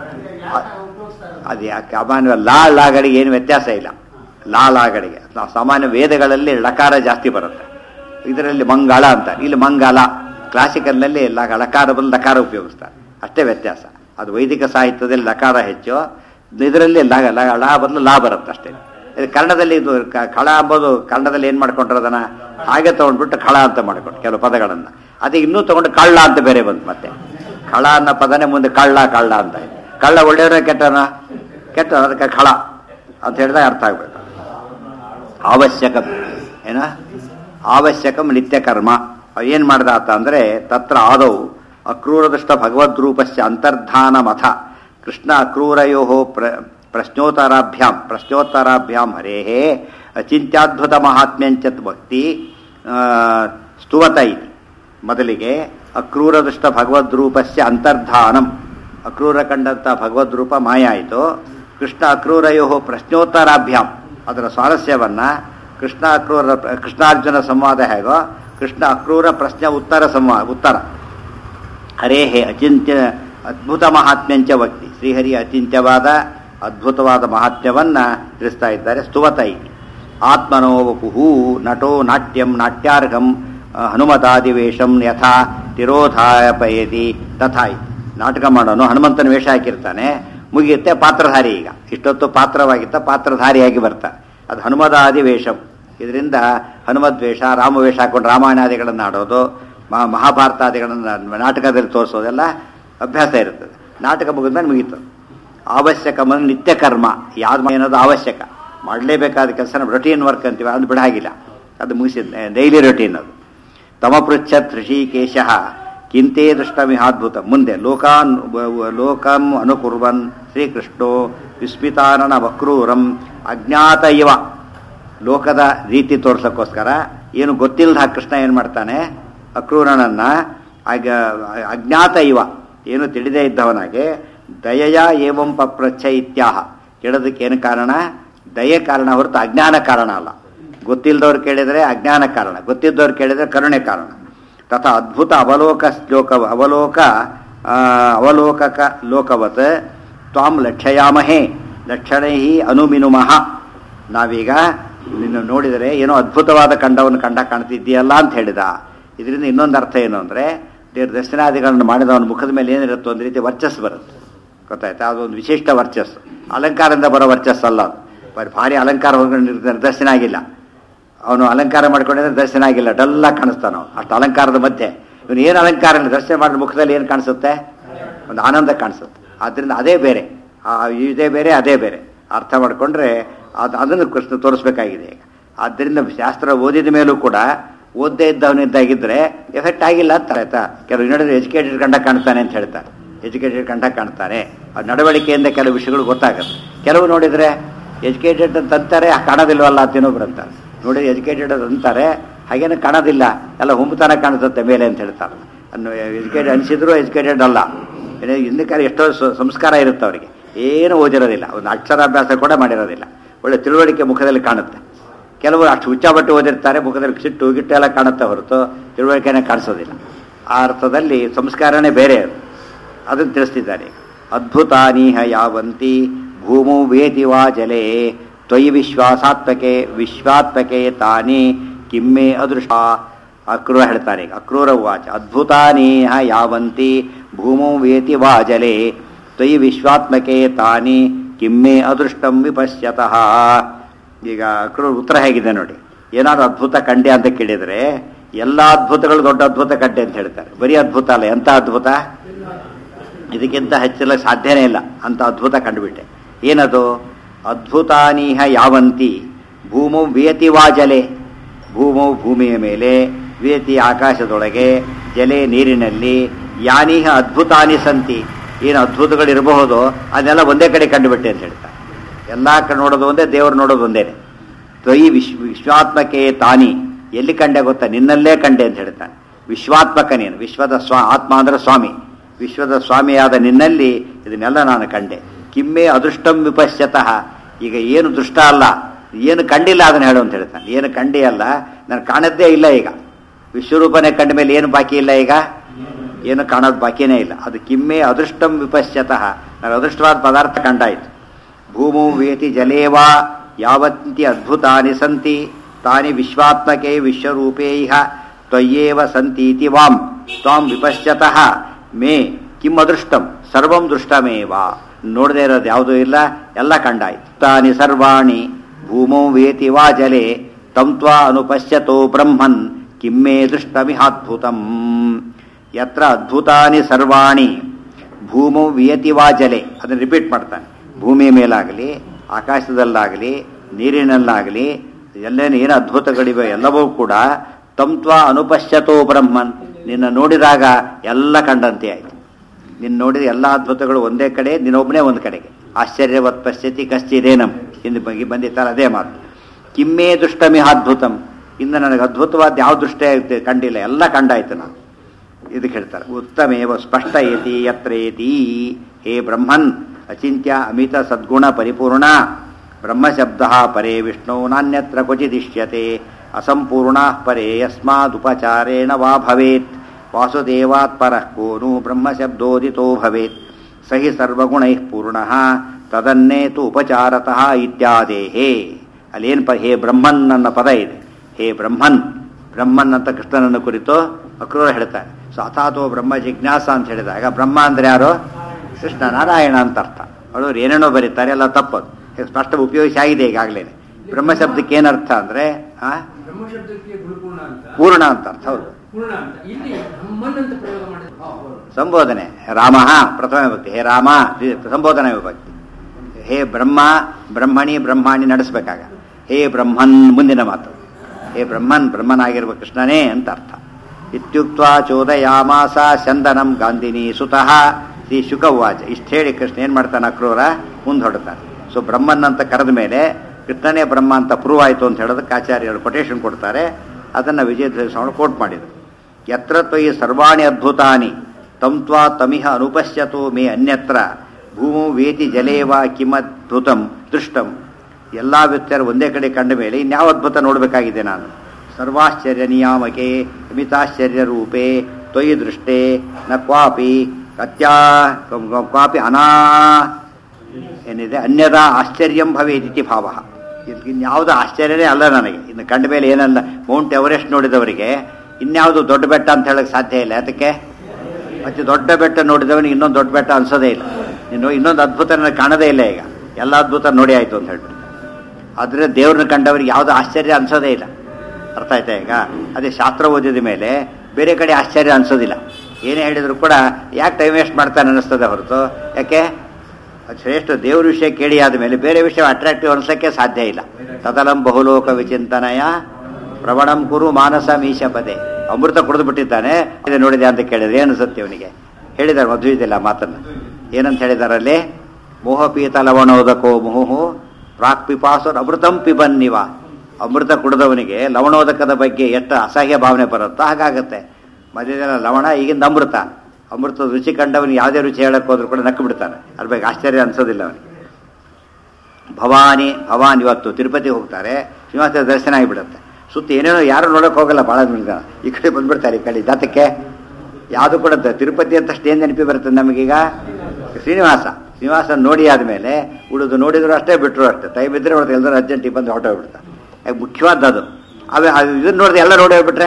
S1: ಅದು ಯಾಕೆ ಅಮಾನ್ಯ ಲಾ ಲಾಗಳಿಗೆ ಏನು ವ್ಯತ್ಯಾಸ ಇಲ್ಲ ಲಾ ಲಾಗಳಿಗೆ ಸಾಮಾನ್ಯ ವೇದಗಳಲ್ಲಿ ಲಕಾರ ಜಾಸ್ತಿ ಬರುತ್ತೆ ಇದರಲ್ಲಿ ಮಂಗಳ ಅಂತಾರೆ ಇಲ್ಲಿ ಮಂಗಲ ಕ್ಲಾಸಿಕಲ್ನಲ್ಲಿ ಲಕಾರ ಬದಲು ಲಕಾರ ಉಪಯೋಗಿಸ್ತಾರೆ ಅಷ್ಟೇ ವ್ಯತ್ಯಾಸ ಅದು ವೈದಿಕ ಸಾಹಿತ್ಯದಲ್ಲಿ ಲಕಾರ ಹೆಚ್ಚು ಇದರಲ್ಲಿ ಲ ಲಾ ಬದಲು ಲಾ ಬರುತ್ತೆ ಅಷ್ಟೇ ಇದು ಕನ್ನಡದಲ್ಲಿ ಇದು ಕಳ ಅಂಬೋದು ಕನ್ನಡದಲ್ಲಿ ಏನು ಮಾಡ್ಕೊಂಡ್ರದನ್ನ ಹಾಗೆ ತೊಗೊಂಡ್ಬಿಟ್ಟು ಕಳ ಅಂತ ಮಾಡ್ಕೊಂಡು ಕೆಲವು ಪದಗಳನ್ನು ಅದೇ ಇನ್ನೂ ತಗೊಂಡು ಕಳ್ಳ ಅಂತ ಬೇರೆ ಬಂತು ಮತ್ತೆ ಕಳ ಅನ್ನೋ ಪದನೇ ಮುಂದೆ ಕಳ್ಳ ಕಳ್ಳ ಅಂತ ಇದೆ ಕಳ್ಳ ಒಳ್ಳೆಯವರ ಕೆಟ್ಟನ ಕೆಟ್ಟ ಅದಕ್ಕೆ ಖಳ ಅಂತ ಹೇಳಿದಾಗ ಅರ್ಥ ಆಗ್ಬೇಕು ಅವಶ್ಯಕ ಏನ ಅವಶ್ಯಕಂ ನಿತ್ಯ ಕರ್ಮ ಏನು ಮಾಡ್ದ ಆತ ಅಂದರೆ ತತ್ರ ಆದೌ ಅಕ್ರೂರದೃಷ್ಟ ಭಗವದ್ರೂಪಸ್ಯ ಅಂತರ್ಧಾನ ಮಥ ಕೃಷ್ಣ ಅಕ್ರೂರಯೋ ಪ್ರ ಪ್ರಶ್ನೋತ್ತರಾಭ್ಯಾಂ ಪ್ರಶ್ನೋತ್ತರಾಭ್ಯಾಂ ಹರೇ ಅಚಿಂತ್ಯಾದ್ಭುತ ಮಹಾತ್ಮ್ಯಂಚ ಭಕ್ತಿ ಸ್ತುವತ ಇತಿ ಮೊದಲಿಗೆ ಅಕ್ರೂರದೃಷ್ಟ ಭಗವದ್ರೂಪಸ್ಯ ಅಂತರ್ಧಾನಂ ಅಕ್ರೂರ ಕಂಡಂಥ ಭಗವದ್ರೂಪ ಮಾಯ ಆಯಿತು ಕೃಷ್ಣ ಅಕ್ರೂರಯೋ ಪ್ರಶ್ನೋತ್ತರಾಭ್ಯಾಂ ಅದರ ಸ್ವಾರಸ್ಯವನ್ನ ಕೃಷ್ಣ ಅಕ್ರೂರ ಕೃಷ್ಣಾರ್ಜುನ ಸಂವಾದ ಹೇಗೋ ಕೃಷ್ಣ ಅಕ್ರೂರ ಪ್ರಶ್ನೆ ಉತ್ತರ ಸಂವಾದ ಉತ್ತರ ಹರೇ ಅಚಿಂತ್ಯ ಅದ್ಭುತ ಮಹಾತ್ಮ್ಯಂಚ ಭಕ್ತಿ ಶ್ರೀಹರಿಯ ಅಚಿಂತ್ಯವಾದ ಅದ್ಭುತವಾದ ಮಹಾತ್ಮ್ಯವನ್ನ ತಿಳಿಸ್ತಾ ಇದ್ದಾರೆ ಸ್ತುವತೈ ಆತ್ಮನೋ ವಪುಹು ನಟೋ ನಾಟ್ಯಂ ನಾಟ್ಯಾರ್ಹಂ ಹನುಮತಾದಿವೇಶಂ ಯಥಾ ತಿರೋಧಾಯಪಯತಿ ತಥಾ ನಾಟಕ ಮಾಡೋನು ಹನುಮಂತನ ವೇಷ ಹಾಕಿರ್ತಾನೆ ಮುಗಿಯುತ್ತೆ ಪಾತ್ರಧಾರಿ ಈಗ ಇಷ್ಟೊತ್ತು ಪಾತ್ರವಾಗಿತ್ತ ಪಾತ್ರಧಾರಿಯಾಗಿ ಬರ್ತಾರೆ ಅದು ಹನುಮದಾದಿ ವೇಷಂ ಇದರಿಂದ ಹನುಮದ್ವೇಷ ರಾಮವೇಷ ಹಾಕೊಂಡು ರಾಮಾಯಣಾದಿಗಳನ್ನು ಆಡೋದು ಮಹಾ ಮಹಾಭಾರತಾದಿಗಳನ್ನು ನಾಟಕದಲ್ಲಿ ತೋರಿಸೋದೆಲ್ಲ ಅಭ್ಯಾಸ ಇರ್ತದೆ ನಾಟಕ ಮುಗಿದ್ಮೇಲೆ ಮುಗೀತು ಅವಶ್ಯಕ ಮನ್ ನಿತ್ಯ ಕರ್ಮ ಯಾವ್ದು ಏನದು ಅವಶ್ಯಕ ಮಾಡಲೇಬೇಕಾದ ಕೆಲಸ ರೊಟೀನ್ ವರ್ಕ್ ಅಂತೀವಿ ಅದು ಬಿಡಾಗಿಲ್ಲ ಅದು ಮುಗಿಸಿದ ಡೈಲಿ ರೊಟೀನ್ ಅದು ತಮಪೃಚ್ಛತ್ ಋಷಿಕೇಶ ಕಿಂತೇ ದೃಷ್ಟಮಿಹಾದ್ಭುತ ಮುಂದೆ ಲೋಕಾನ್ ಲೋಕಂ ಅನುಕುರ್ವನ್ ಶ್ರೀಕೃಷ್ಣೋ ವಿಸ್ಮಿತಾನನ ವಕ್ರೂರಂ ಅಜ್ಞಾತ ಇವ ಲೋಕದ ರೀತಿ ತೋರ್ಸಕ್ಕೋಸ್ಕರ ಏನು ಗೊತ್ತಿಲ್ಲದ ಕೃಷ್ಣ ಏನು ಮಾಡ್ತಾನೆ ಅಕ್ರೂರನನ್ನ ಅಗ ಅಜ್ಞಾತ ಇವ ಏನು ತಿಳಿದೇ ಇದ್ದವನಾಗೆ ದಯೆಯ ಏವಂ ಪಪ್ರಚ್ಛ ಇತ್ಯಾಹ ಕೇಳೋದಕ್ಕೆ ಏನು ಕಾರಣ ದಯೆ ಕಾರಣ ಹೊರತು ಅಜ್ಞಾನ ಕಾರಣ ಅಲ್ಲ ಗೊತ್ತಿಲ್ಲದವ್ರು ಕೇಳಿದರೆ ಅಜ್ಞಾನ ಕಾರಣ ಗೊತ್ತಿದ್ದವ್ರು ಕೇಳಿದರೆ ಕರುಣೆ ಕಾರಣ ತಥಾ ಅದ್ಭುತ ಅವಲೋಕ ಶ್ಲೋಕ ಅವಲೋಕ ಆ, ಅವಲೋಕಕ ಲೋಕವತ್ ತ್ವಾಂ ಲಕ್ಷಯಾಮಹೇ ಲಕ್ಷಣೈ ಅನುಮಿನುಮಃ ನಾವೀಗ ನಿನ್ನ ನೋಡಿದರೆ ಏನೋ ಅದ್ಭುತವಾದ ಕಂಡವನ್ನು ಕಂಡ ಕಾಣ್ತಿದ್ದೀಯಲ್ಲ ಅಂತ ಹೇಳಿದ ಇದರಿಂದ ಇನ್ನೊಂದು ಅರ್ಥ ಏನು ಅಂದರೆ ದೇವ್ರ ದರ್ಶನಾದಿಗಳನ್ನು ಮಾಡಿದವನ ಮುಖದ ಮೇಲೆ ಏನಿರುತ್ತೆ ಒಂದು ರೀತಿ ವರ್ಚಸ್ಸು ಬರುತ್ತೆ ಗೊತ್ತಾಯ್ತಾ ಅದೊಂದು ವಿಶಿಷ್ಟ ವರ್ಚಸ್ಸು ಅಲಂಕಾರದಿಂದ ಬರೋ ವರ್ಚಸ್ಸು ಅಲ್ಲ ಅದು ಬರೀ ಭಾರಿ ಅಲಂಕಾರ ಹೋಗಿ ದರ್ಶನ ಆಗಿಲ್ಲ ಅವನು ಅಲಂಕಾರ ಮಾಡ್ಕೊಂಡಿದ್ರೆ ದರ್ಶನ ಆಗಿಲ್ಲ ಡಲ್ಲಾಗಿ ಕಾಣಿಸ್ತಾನ ಅವನು ಅಷ್ಟು ಅಲಂಕಾರದ ಮಧ್ಯೆ ಇವನು ಏನು ಅಲಂಕಾರ ಇಲ್ಲ ದರ್ಶನ ಮಾಡಿದ ಮುಖದಲ್ಲಿ ಏನು ಕಾಣಿಸುತ್ತೆ ಒಂದು ಆನಂದ ಕಾಣಿಸುತ್ತೆ ಆದ್ದರಿಂದ ಅದೇ ಬೇರೆ ಆ ಇದೇ ಬೇರೆ ಅದೇ ಬೇರೆ ಅರ್ಥ ಮಾಡಿಕೊಂಡ್ರೆ ಅದು ಅದನ್ನು ಕೃಷ್ಣ ತೋರಿಸ್ಬೇಕಾಗಿದೆ ಈಗ ಆದ್ದರಿಂದ ಶಾಸ್ತ್ರ ಓದಿದ ಮೇಲೂ ಕೂಡ ಓದದೇ ಇದ್ದವನಿದ್ದಾಗಿದ್ದರೆ ಎಫೆಕ್ಟ್ ಆಗಿಲ್ಲ ಅಂತ ಆಯ್ತಾ ಕೆಲವು ನೋಡಿದ್ರೆ ಎಜುಕೇಟೆಡ್ ಕಂಡ ಕಾಣ್ತಾನೆ ಅಂತ ಹೇಳ್ತಾರೆ ಎಜುಕೇಟೆಡ್ ಕಂಡ ಕಾಣ್ತಾನೆ ಆ ನಡವಳಿಕೆಯಿಂದ ಕೆಲವು ವಿಷಯಗಳು ಗೊತ್ತಾಗುತ್ತೆ ಕೆಲವು ನೋಡಿದರೆ ಎಜುಕೇಟೆಡ್ ಅಂತ ಅಂತಾರೆ ಆ ಕಾಣೋದಿಲ್ವಲ್ಲ ಅಂತ ಇನ್ನೊಬ್ರು ಅಂತಾರೆ ನೋಡಿ ಎಜುಕೇಟೆಡ್ ಅಂತಾರೆ ಹಾಗೇನು ಕಾಣೋದಿಲ್ಲ ಎಲ್ಲ ಹುಂಬತನ ಕಾಣಿಸುತ್ತೆ ಮೇಲೆ ಅಂತ ಹೇಳ್ತಾರೆ ಅನ್ನು ಎಜುಕೇಟೆಡ್ ಅನಿಸಿದ್ರು ಎಜುಕೇಟೆಡ್ ಅಲ್ಲ ಏನೇ ಹಿಂದಕ್ಕೆ ಎಷ್ಟೋ ಸ- ಸಂಸ್ಕಾರ ಇರುತ್ತೆ ಅವರಿಗೆ ಏನು ಓದಿರೋದಿಲ್ಲ ಒಂದು ಅಕ್ಷರಾಭ್ಯಾಸ ಕೂಡ ಮಾಡಿರೋದಿಲ್ಲ ಒಳ್ಳೆ ತಿಳುವಳಿಕೆ ಮುಖದಲ್ಲಿ ಕಾಣುತ್ತೆ ಕೆಲವರು ಅಷ್ಟು ಹುಚ್ಚಾಬಟ್ಟು ಓದಿರ್ತಾರೆ ಮುಖದಲ್ಲಿ ಸಿಟ್ಟು ಗಿಟ್ಟು ಎಲ್ಲ ಕಾಣುತ್ತೆ ಹೊರತು ತಿಳುವಳಿಕೆನೇ ಕಾಣಿಸೋದಿಲ್ಲ ಆ ಅರ್ಥದಲ್ಲಿ ಸಂಸ್ಕಾರನೇ ಬೇರೆ ಅದು ಅದನ್ನು ತಿಳಿಸ್ತಿದ್ದಾರೆ ಅದ್ಭುತಾನೀಹ ಯಾವಂತಿ ಭೂಮು ವೇತಿ ವಾ ಜಲೆ ತ್ವಯಿ ವಿಶ್ವಾಸಾತ್ಮಕೆ ವಿಶ್ವಾತ್ಮಕೆ ತಾನಿ ಕಿಮ್ಮೆ ಅದೃಷ್ಟ ಅಕ್ರೂರ ಹೇಳ್ತಾರೆ ಈಗ ಅಕ್ರೂರ ವಾಚ ಅದ್ಭುತಾನೇಹ ಯಾವಂತಿ ಭೂಮೌ ವೇತಿ ವಾ ಜಲೆ ತ್ವಯಿ ವಿಶ್ವಾತ್ಮಕೆ ತಾನಿ ಕಿಮ್ಮೆ ಅದೃಷ್ಟಂ ವಿಪಶ್ಯತಃ ಈಗ ಅಕ್ರೂರ ಉತ್ತರ ಹೇಗಿದೆ ನೋಡಿ ಏನಾದ್ರು ಅದ್ಭುತ ಕಂಡೆ ಅಂತ ಕೇಳಿದರೆ ಎಲ್ಲ ಅದ್ಭುತಗಳು ದೊಡ್ಡ ಅದ್ಭುತ ಕಂಡೆ ಅಂತ ಹೇಳ್ತಾರೆ ಬರೀ ಅದ್ಭುತ ಅಲ್ಲ ಎಂಥ ಅದ್ಭುತ ಇದಕ್ಕಿಂತ ಹೆಚ್ಚಿಲ್ಲ ಸಾಧ್ಯನೇ ಇಲ್ಲ ಅಂತ ಅದ್ಭುತ ಕಂಡುಬಿಟ್ಟೆ ಏನದು ಅದ್ಭುತಾನೀಹ ಯಾವಂತಿ ಭೂಮೌ ವೇತಿ ವಾ ಜಲೆ ಭೂಮೌ ಭೂಮಿಯ ಮೇಲೆ ವೇತಿ ಆಕಾಶದೊಳಗೆ ಜಲೆ ನೀರಿನಲ್ಲಿ ಯಾನೀಹ ಅದ್ಭುತಾನಿ ಸಂತಿ ಏನು ಅದ್ಭುತಗಳಿರಬಹುದು ಅದನ್ನೆಲ್ಲ ಒಂದೇ ಕಡೆ ಕಂಡುಬಿಟ್ಟೆ ಅಂತ ಹೇಳ್ತಾರೆ ಎಲ್ಲ ಕಡೆ ನೋಡೋದು ಒಂದೇ ದೇವರು ನೋಡೋದು ಒಂದೇನೆ ತ್ವಯಿ ವಿಶ್ವ ವಿಶ್ವಾತ್ಮಕೆ ತಾನಿ ಎಲ್ಲಿ ಕಂಡೆ ಗೊತ್ತಾ ನಿನ್ನಲ್ಲೇ ಕಂಡೆ ಅಂತ ಹೇಳ್ತಾನೆ ವಿಶ್ವಾತ್ಮಕ ನೀನು ವಿಶ್ವದ ಸ್ವಾ ಆತ್ಮ ಅಂದ್ರೆ ಸ್ವಾಮಿ ವಿಶ್ವದ ಸ್ವಾಮಿಯಾದ ನಿನ್ನಲ್ಲಿ ಇದನ್ನೆಲ್ಲ ನಾನು ಕಂಡೆ ಕಿಮ್ಮೆ ಅದೃಷ್ಟಂ ವಿಪಶ್ಯತಃ ಈಗ ಏನು ದೃಷ್ಟ ಅಲ್ಲ ಏನು ಕಂಡಿಲ್ಲ ಅದನ್ನ ಹೇಳು ಅಂತ ಹೇಳ್ತಾನೆ ಏನು ಕಂಡಿ ಅಲ್ಲ ನಾನು ಕಾಣದ್ದೇ ಇಲ್ಲ ಈಗ ವಿಶ್ವರೂಪನೇ ಕಂಡ ಮೇಲೆ ಏನು ಬಾಕಿ ಇಲ್ಲ ಈಗ ಏನು ಕಾಣೋದು ಬಾಕಿನೇ ಇಲ್ಲ ಅದು ಕಿಮ್ಮೆ ಅದೃಷ್ಟಂ ವಿಪಶ್ಯತಃ ನಾನು ಅದೃಷ್ಟವಾದ ಪದಾರ್ಥ ಕಂಡಾಯ್ತು ಭೂಮು ವೇತಿ ಜಲೇವಾ ಯಾವಂತಿ ಅದ್ಭುತಾನಿ ಸಂತಿ ತಾನಿ ವಿಶ್ವಾತ್ಮಕೆ ವಿಶ್ವರೂಪೇ ಇಹ ತ್ವಯ್ಯೇವ ಸಂತೀತಿ ವಾಂ ತ್ವಾಂ ವಿಪಶ್ಯತಃ ಮೇ ಕಿಂ ಅದೃಷ್ಟಂ ಸರ್ವಂ ದೃಷ್ಟಮೇವ ನೋಡದೇ ಇರೋದು ಯಾವುದೂ ಇಲ್ಲ ಎಲ್ಲ ಕಂಡಾಯ್ತು ತಾನಿ ಸರ್ವಾಣಿ ಭೂಮೌ ವೇತಿ ವಾ ಜಲೆ ತಂ ತ್ವಾ ಅನುಪಶ್ಯತೋ ಬ್ರಹ್ಮನ್ ಕಿಮ್ಮೇ ದೃಷ್ಟಮಿಹಾದ್ಭುತಂ ಯತ್ರ ಅದ್ಭುತಾನಿ ಸರ್ವಾಣಿ ಭೂಮೌ ವಿಯತಿ ವಾ ಜಲೆ ಅದನ್ನು ರಿಪೀಟ್ ಮಾಡ್ತಾನೆ ಭೂಮಿಯ ಮೇಲಾಗಲಿ ಆಕಾಶದಲ್ಲಾಗಲಿ ನೀರಿನಲ್ಲಾಗಲಿ ಎಲ್ಲೇನು ಏನು ಅದ್ಭುತಗಳಿವೆ ಎಲ್ಲವೂ ಕೂಡ ತಂತ್ವ ಅನುಪಶ್ಯತೋ ಬ್ರಹ್ಮನ್ ನಿನ್ನ ನೋಡಿದಾಗ ಎಲ್ಲ ಕಂಡಂತೆ ಆಯಿತು ನಿನ್ನ ನೋಡಿದ ಎಲ್ಲ ಅದ್ಭುತಗಳು ಒಂದೇ ಕಡೆ ನಿನ್ನೊಬ್ಬನೇ ಒಂದು ಕಡೆಗೆ ಆಶ್ಚರ್ಯವತ್ ಪಶ್ಯತಿ ಕಶ್ಚಿದೇನಂ ಎಂದು ಬಗ್ಗೆ ಬಂದಿತ್ತಾರೆ ಅದೇ ಮಾತು ಕಿಮ್ಮೇ ದುಷ್ಟಮಿಹ ಅದ್ಭುತಂ ಇನ್ನು ನನಗೆ ಅದ್ಭುತವಾದ ಯಾವ ದೃಷ್ಟ ಕಂಡಿಲ್ಲ ಎಲ್ಲ ಕಂಡಾಯ್ತು ನಾನು ಇದಕ್ಕೆ ಹೇಳ್ತಾರೆ ಉತ್ತಮೇವ ಸ್ಪಷ್ಟ ಏತಿ ಯತ್ರ ಏತಿ ಹೇ ಬ್ರಹ್ಮನ್ ಅಚಿಂತ್ಯ ಅಮಿತ ಸದ್ಗುಣ ಪರಿಪೂರ್ಣ ಬ್ರಹ್ಮಶಬ್ದ ಪರೇ ವಿಷ್ಣು ನಾನ್ಯತ್ರ ಕ್ವಚಿದಿಷ್ಯತೆ ಅಸಂಪೂರ್ಣ ಪರೇ ಯಸ್ಮಾದುಪಚಾರೇಣ ವಾ ಭವೇತ್ ವಾಸುದೇವಾತ್ ಪರಃ ಕೋನು ಬ್ರಹ್ಮಶಬ್ದೋದಿತೋ ಭವೇತ್ ಸಹಿ ಸರ್ವಗುಣೈ ಪೂರ್ಣ ತದನ್ನೇತು ಉಪಚಾರತಃ ಇತ್ಯಾದೇಹೇ ಅಲ್ಲೇನು ಪ ಹೇ ಬ್ರಹ್ಮನ್ ನನ್ನ ಪದ ಇದೆ ಹೇ ಬ್ರಹ್ಮನ್ ಬ್ರಹ್ಮನ್ ಅಂತ ಕೃಷ್ಣನನ್ನು ಕುರಿತು ಅಕ್ರೂರ ಹೇಳ್ತಾರೆ ಸೊ ಅಥಾತೋ ಬ್ರಹ್ಮ ಜಿಜ್ಞಾಸ ಅಂತ ಹೇಳಿದಾಗ ಬ್ರಹ್ಮ ಅಂದ್ರೆ ಯಾರು ಕೃಷ್ಣ ನಾರಾಯಣ ಅಂತ ಅರ್ಥ ಅವಳವ್ರು ಏನೇನೋ ಬರೀತಾರೆ ಎಲ್ಲ ತಪ್ಪದು ಇದು ಸ್ಪಷ್ಟ ಉಪಯೋಗಿಸಿ ಆಗಿದೆ ಈಗಾಗಲೇ ಬ್ರಹ್ಮ ಶಬ್ದಕ್ಕೆ ಏನರ್ಥ ಅಂದರೆ
S2: ಬ್ರಹ್ಮ ಶಬ್ದಕ್ಕೆ ಗುರುಪೂರ್ಣ ಅಂತ
S1: ಪೂರ್ಣ ಅಂತ ಅರ್ಥ ಹೌದು
S2: ಪೂರ್ಣ ಅಂತ ಇಲ್ಲಿ ಬ್ರಹ್ಮನ್ ಅಂತ ಪ್ರಯೋಗ ಮಾಡಿದ್ರೆ ಹಾ, ಹೌದು.
S1: ಸಂಬೋಧನೆ ರಾಮ ಪ್ರಥಮ ವಿಭಕ್ತಿ ಹೇ ರಾಮ ದ್ವಿ- ಸಂಬೋಧನಾ ವಿಭಕ್ತಿ ಹೇ ಬ್ರಹ್ಮ ಬ್ರಹ್ಮಣಿ ಬ್ರಹ್ಮಾಣಿ ನಡೆಸಬೇಕಾಗ ಹೇ ಬ್ರಹ್ಮನ್ ಮುಂದಿನ ಮಾತು ಹೇ ಬ್ರಹ್ಮನ್ ಬ್ರಹ್ಮನಾಗಿರುವ ಕೃಷ್ಣನೇ ಅಂತ ಅರ್ಥ ಇತ್ಯುಕ್ತ ಚೋದಯಾಮಾಸ ಚಂದನಂ ಗಾಂಧಿನಿ ಸುತಃ ಶ್ರೀ ಶುಕವಾಚ ಇಷ್ಟು ಹೇಳಿ ಕೃಷ್ಣ ಏನು ಮಾಡ್ತಾನೆ ಅಕ್ರೂರ ಮುಂದೆ ಹೊಡ್ತಾನೆ ಸೊ ಬ್ರಹ್ಮನ್ ಅಂತ ಕರೆದ ಮೇಲೆ ಕೃಷ್ಣನೇ ಬ್ರಹ್ಮ ಅಂತ ಪ್ರೂವ್ ಆಯಿತು ಅಂತ ಹೇಳೋದಕ್ಕೆ ಆಚಾರ್ಯರು ಕೊಟೇಶನ್ ಕೊಡ್ತಾರೆ ಅದನ್ನು ವಿಜಯಧ್ವಜ ಸ್ವಾಮಿ ಕೋಟ್ ಮಾಡಿದರು ಯತ್ರ ತ್ವಯಿ ಸರ್ವಾಣಿ ಅದ್ಭುತಾನಿ ತಂ ತ್ವಾ ತಮಿಹ ಅನುಪಶ್ಯತೋ ಮೇ ಅನ್ಯತ್ರ ಭೂಮು ವೇತಿ ಜಲೇವ ಕಿಮದ್ಭುತಂ ದೃಷ್ಟಂ ಎಲ್ಲ ವ್ಯಕ್ತಿಯರು ಒಂದೇ ಕಡೆ ಕಂಡ ಮೇಲೆ ಇನ್ಯಾವ ಅದ್ಭುತ ನೋಡಬೇಕಾಗಿದೆ ನಾನು ಸರ್ವಾಶ್ಚರ್ಯ ನಿಯಾಮಕೆ ಅಮಿತಾಶ್ಚರ್ಯ ರೂಪೇ ತ್ವಯಿ ದೃಷ್ಟೇ ನ ಕ್ವಾಪಿ ಕತ್ಯಾ ಕ್ವಾಪಿ ಅನಾ ಏನಿದೆ ಅನ್ಯದ ಆಶ್ಚರ್ಯಂ ಭವೇದಿತಿ ಭಾವ ಇಲ್ಲಿ ಇನ್ಯಾವುದು ಆಶ್ಚರ್ಯನೇ ಅಲ್ಲ ನನಗೆ ಇನ್ನು ಕಂಡ ಮೇಲೆ ಏನಲ್ಲ ಮೌಂಟ್ ಎವರೆಸ್ಟ್ ನೋಡಿದವರಿಗೆ ಇನ್ಯಾವುದು ದೊಡ್ಡ ಬೆಟ್ಟ ಅಂತ ಹೇಳಕ್ ಸಾಧ್ಯ ಇಲ್ಲ ಅದಕ್ಕೆ ಮತ್ತೆ ದೊಡ್ಡ ಬೆಟ್ಟ ನೋಡಿದವನಿಗೆ ಇನ್ನೊಂದು ದೊಡ್ಡ ಬೆಟ್ಟ ಅನ್ಸೋದೇ ಇಲ್ಲ ಇನ್ನು ಇನ್ನೊಂದು ಅದ್ಭುತ ನನಗೆ ಕಾಣದೇ ಇಲ್ಲ ಈಗ ಎಲ್ಲ ಅದ್ಭುತ ನೋಡಿ ಆಯ್ತು ಅಂತ ಹೇಳ್ಬಿಟ್ಟು ಆದರೆ ದೇವ್ರನ್ನ ಕಂಡವರಿಗೆ ಯಾವುದು ಆಶ್ಚರ್ಯ ಅನ್ಸೋದೇ ಇಲ್ಲ ಅರ್ಥ ಆಯ್ತಾ ಈಗ ಅದೇ ಶಾಸ್ತ್ರ ಓದಿದ ಮೇಲೆ ಬೇರೆ ಕಡೆ ಆಶ್ಚರ್ಯ ಅನ್ಸೋದಿಲ್ಲ ಏನೇ ಹೇಳಿದ್ರು ಕೂಡ ಯಾಕೆ ಟೈಮ್ ವೇಸ್ಟ್ ಮಾಡ್ತಾನೆ ಅನ್ನಿಸ್ತದೆ ಹೊರತು ಯಾಕೆ ಅದು ಶ್ರೇಷ್ಠ ದೇವ್ರ ವಿಷಯ ಕೇಳಿ ಆದಮೇಲೆ ಬೇರೆ ವಿಷಯ ಅಟ್ರಾಕ್ಟಿವ್ ಅನ್ಸೋಕ್ಕೆ ಸಾಧ್ಯ ಇಲ್ಲ ತದಲಂ ಬಹುಲೋಕ ವಿಚಿಂತನಯ ಪ್ರವಣಂ ಕುರು ಮಾನಸ ಮೀಶ ಪದೇ ಅಮೃತ ಕುಡಿದು ಬಿಟ್ಟಿದ್ದಾನೆ ಇದು ನೋಡಿದೆ ಅಂತ ಕೇಳಿದ್ರೆ ಏನು ಸತ್ಯ ಅವನಿಗೆ ಹೇಳಿದ್ದಾರೆ ಮದುವೆ ಮಾತನ್ನು ಏನಂತ ಹೇಳಿದಾರಲ್ಲಿ ಮೋಹಪೀತ ಲವಣೋದಕೋ ಮುಹುಹು ಪ್ರಾಕ್ ಪಿಪಾಸೋರ್ ಅಮೃತಂ ಪಿಬನ್ನಿವ ಅಮೃತ ಕುಡಿದವನಿಗೆ ಲವಣೋದಕದ ಬಗ್ಗೆ ಎಷ್ಟು ಅಸಹ್ಯ ಭಾವನೆ ಬರುತ್ತೋ ಹಾಗಾಗತ್ತೆ ಮಧ್ಯದಲ್ಲಿ ಲವಣ ಈಗಿಂದ ಅಮೃತ ಅಮೃತದ ರುಚಿ ಕಂಡವನಿಗೆ ಯಾವುದೇ ರುಚಿ ಹೇಳಕ್ಕೆ ಹೋದ್ರೂ ಕೂಡ ನಕ್ಕು ಬಿಡ್ತಾನೆ ಅದ್ರ ಬಗ್ಗೆ ಆಶ್ಚರ್ಯ ಅನ್ಸೋದಿಲ್ಲ ಅವನಿಗೆ ಭವಾನಿ ಭವಾನ್ ಇವತ್ತು ತಿರುಪತಿ ಹೋಗ್ತಾರೆ ಶ್ರೀನಿವಾಸ ದರ್ಶನ ಆಗಿಬಿಡುತ್ತೆ ಸುತ್ತ ಏನೇನೋ ಯಾರು ನೋಡೋಕೆ ಹೋಗಲ್ಲ ಭಾಳ ನಿಲ್ಗ ಈ ಕಡೆ ಬಂದ್ಬಿಡ್ತಾರೆ ಈ ಕಡೆ ಜಾತಕ್ಕೆ ಯಾವುದು ಕೂಡ ದ- ತಿರುಪತಿ ಅಂತ ಏನು ನೆನಪಿ ಬರ್ತದೆ ನಮಗೀಗ ಶ್ರೀನಿವಾಸ ಶ್ರೀನಿವಾಸ ನೋಡಿ ಆದಮೇಲೆ ಉಳಿದು ನೋಡಿದ್ರು ಅಷ್ಟೇ ಬಿಟ್ಟರು ಅಷ್ಟೇ ಟೈಮ್ ಇದ್ರೆ ಹೊರತು ಎಲ್ಲರೂ ಅರ್ಜೆಂಟಿಗೆ ಬಂದು ಹೊರಟೋಗ್ಬಿಡ್ತಾರೆ ಯಾಕೆ ಮುಖ್ಯವಾದ್ದು ಅದು ಅವೇ ಇದನ್ನ ನೋಡಿದ್ರೆ ಎಲ್ಲ ನೋಡಿ ಹೋಗ್ಬಿಟ್ರೆ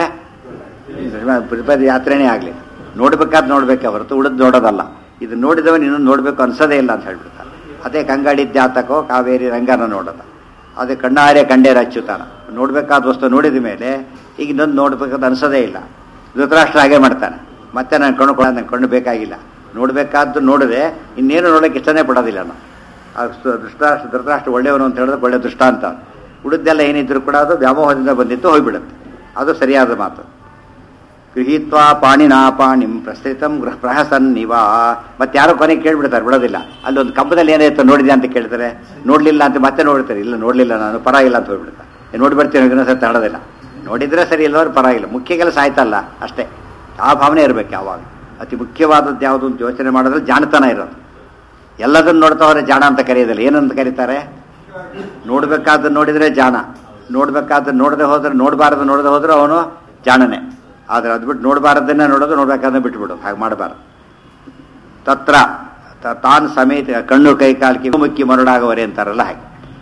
S1: ತಿರುಪತಿ ಯಾತ್ರೆನೇ ಆಗಲಿ ನೋಡ್ಬೇಕಾದ್ ನೋಡ್ಬೇಕೆ ಹೊರತು ಉಳಿದು ನೋಡೋದಲ್ಲ ಇದು ನೋಡಿದವನು ಇನ್ನೊಂದು ನೋಡಬೇಕು ಅನ್ಸೋದೇ ಇಲ್ಲ ಅಂತ ಹೇಳ್ಬಿಡ್ತಾರೆ ಅದೇ ಕಂಗಾಡಿ ಜಾತಕೋ ಕಾವೇರಿ ರಂಗನ ನೋಡೋದ ಅದೇ ಕಣ್ಣಾರೆ ಕಂಡೇರ ಅಚ್ಚುತಾನ ನೋಡ್ಬೇಕಾದ ವಸ್ತು ನೋಡಿದ ಮೇಲೆ ಈಗ ಇನ್ನೊಂದು ನೋಡ್ಬೇಕಂತ ಅನ್ಸೋದೇ ಇಲ್ಲ ಧೃತರಾಷ್ಟ್ರ ಹಾಗೆ ಮಾಡ್ತಾನೆ ಮತ್ತೆ ನಾನು ಕಣ್ಣು ಕೊಡ ನನ್ನ ಕಣ್ಣು ಬೇಕಾಗಿಲ್ಲ ನೋಡಬೇಕಾದ್ದು ನೋಡಿದೆ ಇನ್ನೇನು ನೋಡೋಕೆ ಇಷ್ಟನೇ ಪಡೋದಿಲ್ಲ ನಾನು ಆ ಸ- ಧೃತರಾಷ್ಟ್ರ ಧೃತರಾಷ್ಟ್ರ ಒಳ್ಳೆಯವನು ಅಂತ ಹೇಳಿದ್ರೆ ಒಳ್ಳೆ ದೃಷ್ಟಾಂತ ಉಳಿದೆಲ್ಲ ಏನಿದ್ರು ಕೂಡ ಅದು ವ್ಯಾಮೋಹದಿಂದ ಬಂದಿತ್ತು ಹೋಗ್ಬಿಡುತ್ತೆ ಅದು ಸರಿಯಾದ ಮಾತು ಗೃಹೀತ್ವಾ ಪಾಣಿನಾ ಪಾಣಿಂ ಪ್ರಸ್ಥಿತಂ ಗೃಹ ಪ್ರಹಸನ್ನಿವ ಮತ್ತೆ ಯಾರೋ ಕೊನೆಗೆ ಕೇಳ್ಬಿಡ್ತಾರೆ ಬಿಡೋದಿಲ್ಲ ಅಲ್ಲಿ ಒಂದು ಕಂಬದಲ್ಲಿ ಏನಾಯ್ತು ನೋಡಿದೆ ಅಂತ ಕೇಳ್ತಾರೆ ನೋಡ್ಲಿಲ್ಲ ಅಂತ ಮತ್ತೆ ನೋಡ್ತಾರೆ ಇಲ್ಲ ನೋಡ್ಲಿಲ್ಲ ನಾನು ಪರವಾಗಿಲ್ಲ ಅಂತ ಹೋಗ್ಬಿಡ್ತಾರೆ ಏ, ನೋಡಿ ಬರ್ತೀನಿ ಇನ್ನೊಂದ್ಸತಿ ತಗೊಳ್ಳೋದಿಲ್ಲ ನೋಡಿದ್ರೆ ಸರಿ ಇಲ್ಲವ್ರು ಪರವಾಗಿಲ್ಲ ಮುಖ್ಯ ಕೆಲಸ ಆಯ್ತಲ್ಲ ಅಷ್ಟೇ ಆ ಭಾವನೆ ಇರಬೇಕು ಯಾವಾಗ ಅತಿ ಮುಖ್ಯವಾದದ್ದು ಯಾವುದು ಅಂತ ಯೋಚನೆ ಮಾಡೋದ್ರೆ ಜಾಣತನ ಇರೋದು ಎಲ್ಲದನ್ನು ನೋಡ್ತಾ ಹೋದ್ರೆ ಜಾಣ ಅಂತ ಕರೆಯೋದಿಲ್ಲ ಏನಂತ ಕರೀತಾರೆ ನೋಡ್ಬೇಕಾದ್ದು ನೋಡಿದ್ರೆ ಜಾಣ ನೋಡ್ಬೇಕಾದ್ದು ನೋಡದೆ ಹೋದ್ರೆ ನೋಡಬಾರದು ನೋಡದೆ ಹೋದ್ರೆ ಅವನು ಜಾಣನೆ ಆದ್ರೆ ಅದು ಬಿಟ್ಟು ನೋಡಬಾರದನ್ನೇ ನೋಡೋದು ನೋಡ್ಬೇಕಾದ್ರೆ ಬಿಟ್ಬಿಡೋದು ಹಾಗೆ ಮಾಡಬಾರ್ದು ತತ್ರ ತ- ತಾನ್ ಸಮೇತ ಕಣ್ಣು ಕೈ ಕಾಲು ಕಿವಿ ಮುಕ್ಕಿ ಮರಡಾಗವರೆ ಅಂತಾರಲ್ಲ ಹಾಗೆ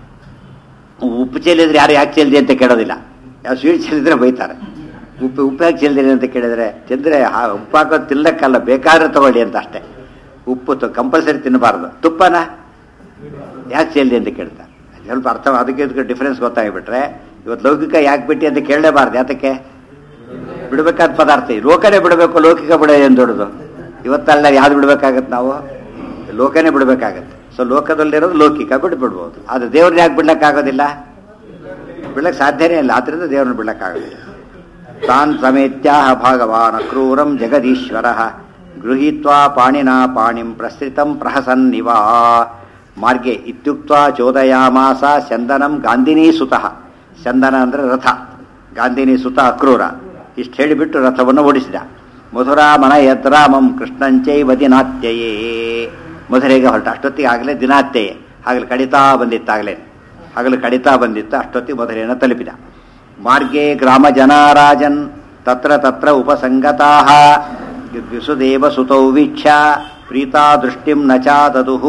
S1: ಉಪ್ಪು ಚೆಲ್ಲಿದ್ರೆ ಯಾರು ಯಾಕೆ ಚೆಲ್ಲಿದೆ ಅಂತ ಕೇಳೋದಿಲ್ಲ ಯಾವ ಸ್ವೀಟ್ ಚೆಲ್ಲಿದ್ರೆ ಬೈತಾರೆ ಉಪ್ಪು ಉಪ್ಪು ಯಾಕೆ ಚೆಲ್ಲಿದ್ರಿ ಅಂತ ಕೇಳಿದ್ರೆ ಚೆಂದ್ರೆ ಉಪ್ಪು ಹಾಕೋದು ತಿನ್ನಕ್ಕಲ್ಲ ಬೇಕಾದ್ರೆ ತಗೊಳ್ಳಿ ಅಂತ ಅಷ್ಟೇ ಉಪ್ಪು ಕಂಪಲ್ಸರಿ ತಿನ್ನಬಾರ್ದು ತುಪ್ಪನ ಯಾಕೆ ಚೆಲ್ಲಿ ಅಂತ ಕೇಳ್ತಾರೆ ಸ್ವಲ್ಪ ಅರ್ಥ ಅದಕ್ಕೆ ಇದಕ್ಕೆ ಡಿಫ್ರೆನ್ಸ್ ಗೊತ್ತಾಗಿಬಿಟ್ರೆ ಇವತ್ತು ಲೌಕಿಕ ಯಾಕೆ ಬಿಟ್ಟಿ ಅಂತ ಕೇಳಲೇಬಾರ್ದು ಯಾತಕ್ಕೆ ಬಿಡಬೇಕಾದ ಪದಾರ್ಥ ಇದು. ಲೋಕನೇ ಬಿಡಬೇಕು ಲೌಕಿಕ ಬಿಡ ಏನು ದೊಡ್ಡದು ಇವತ್ತಲ್ಲ ಯಾವ್ದು ಬಿಡ್ಬೇಕಾಗತ್ತೆ ನಾವು ಲೋಕನೇ ಬಿಡಬೇಕಾಗತ್ತೆ ಸೊ ಲೋಕದಲ್ಲಿರೋದು ಲೌಕಿಕ ಬಿಟ್ಬಿಡ್ಬೋದು ಆದರೆ ದೇವ್ರನ್ನ ಯಾಕೆ ಬಿಡ್ಲಕ್ಕಾಗೋದಿಲ್ಲ ಬಿಡ್ಲಕ್ಕೆ ಸಾಧ್ಯನೇ ಇಲ್ಲ ಆದ್ರಿಂದ ದೇವ್ರನ್ನ ಬಿಡ್ಲಕ್ಕಾಗೋದಿಲ್ಲ ತಾನ್ ಸಮೇತ್ಯಾಹ ಭಾಗವಾನ್ ಅಕ್ರೂರಂ ಜಗದೀಶ್ವರ ಗೃಹೀತ್ವಾ ಪಾಣಿನಾ ಪಾಣಿಂ ಪ್ರಸೃತಂ ಪ್ರಹಸನ್ನಿವ ಮಾರ್ಗೆ ಇತ್ಯುಕ್ತ ಚೋದಯಾಮಾಸ ಚಂದನಂ ಗಾಂಧಿನಿ ಸುತಃ ಚಂದನ ಅಂದರೆ ರಥ ಗಾಂಧಿನಿ ಸುತ ಅಕ್ರೂರ ಇಷ್ಟು ಹೇಳಿಬಿಟ್ಟು ರಥವನ್ನು ಓಡಿಸಿದ ಮಧುರಾ ಮನ ಯದ್ರಾಮಂ ಕೃಷ್ಣಂಚೈವ ದಿನಾತ್ಯಯೇ ಮಧುರೆಗೆ ಹೊರಟ ಅಷ್ಟೊತ್ತಿಗೆ ಆಗಲೇ ದಿನಾತ್ಯಯೇ ಆಗಲೇ ಕಡಿತಾ ಬಂದಿತ್ತಾಗಲೇ ಹಗಲು ಕಡಿತಾ ಬಂದಿತ್ತು ಅಷ್ಟೊತ್ತಿಗೆ ಮಧುರೆಯನ್ನು ತಲುಪಿದ ಮಾರ್ಗೇ ಗ್ರಾಮ ಜನಾರಾಜನ್ ತತ್ರ ತತ್ರ ಉಪಸಂಗತಾ ವಿಸುದೇವ ಸುತೌ ವೀಕ್ಷ ಪ್ರೀತಾ ದೃಷ್ಟಿಂ ನ ಚಾದದುಹು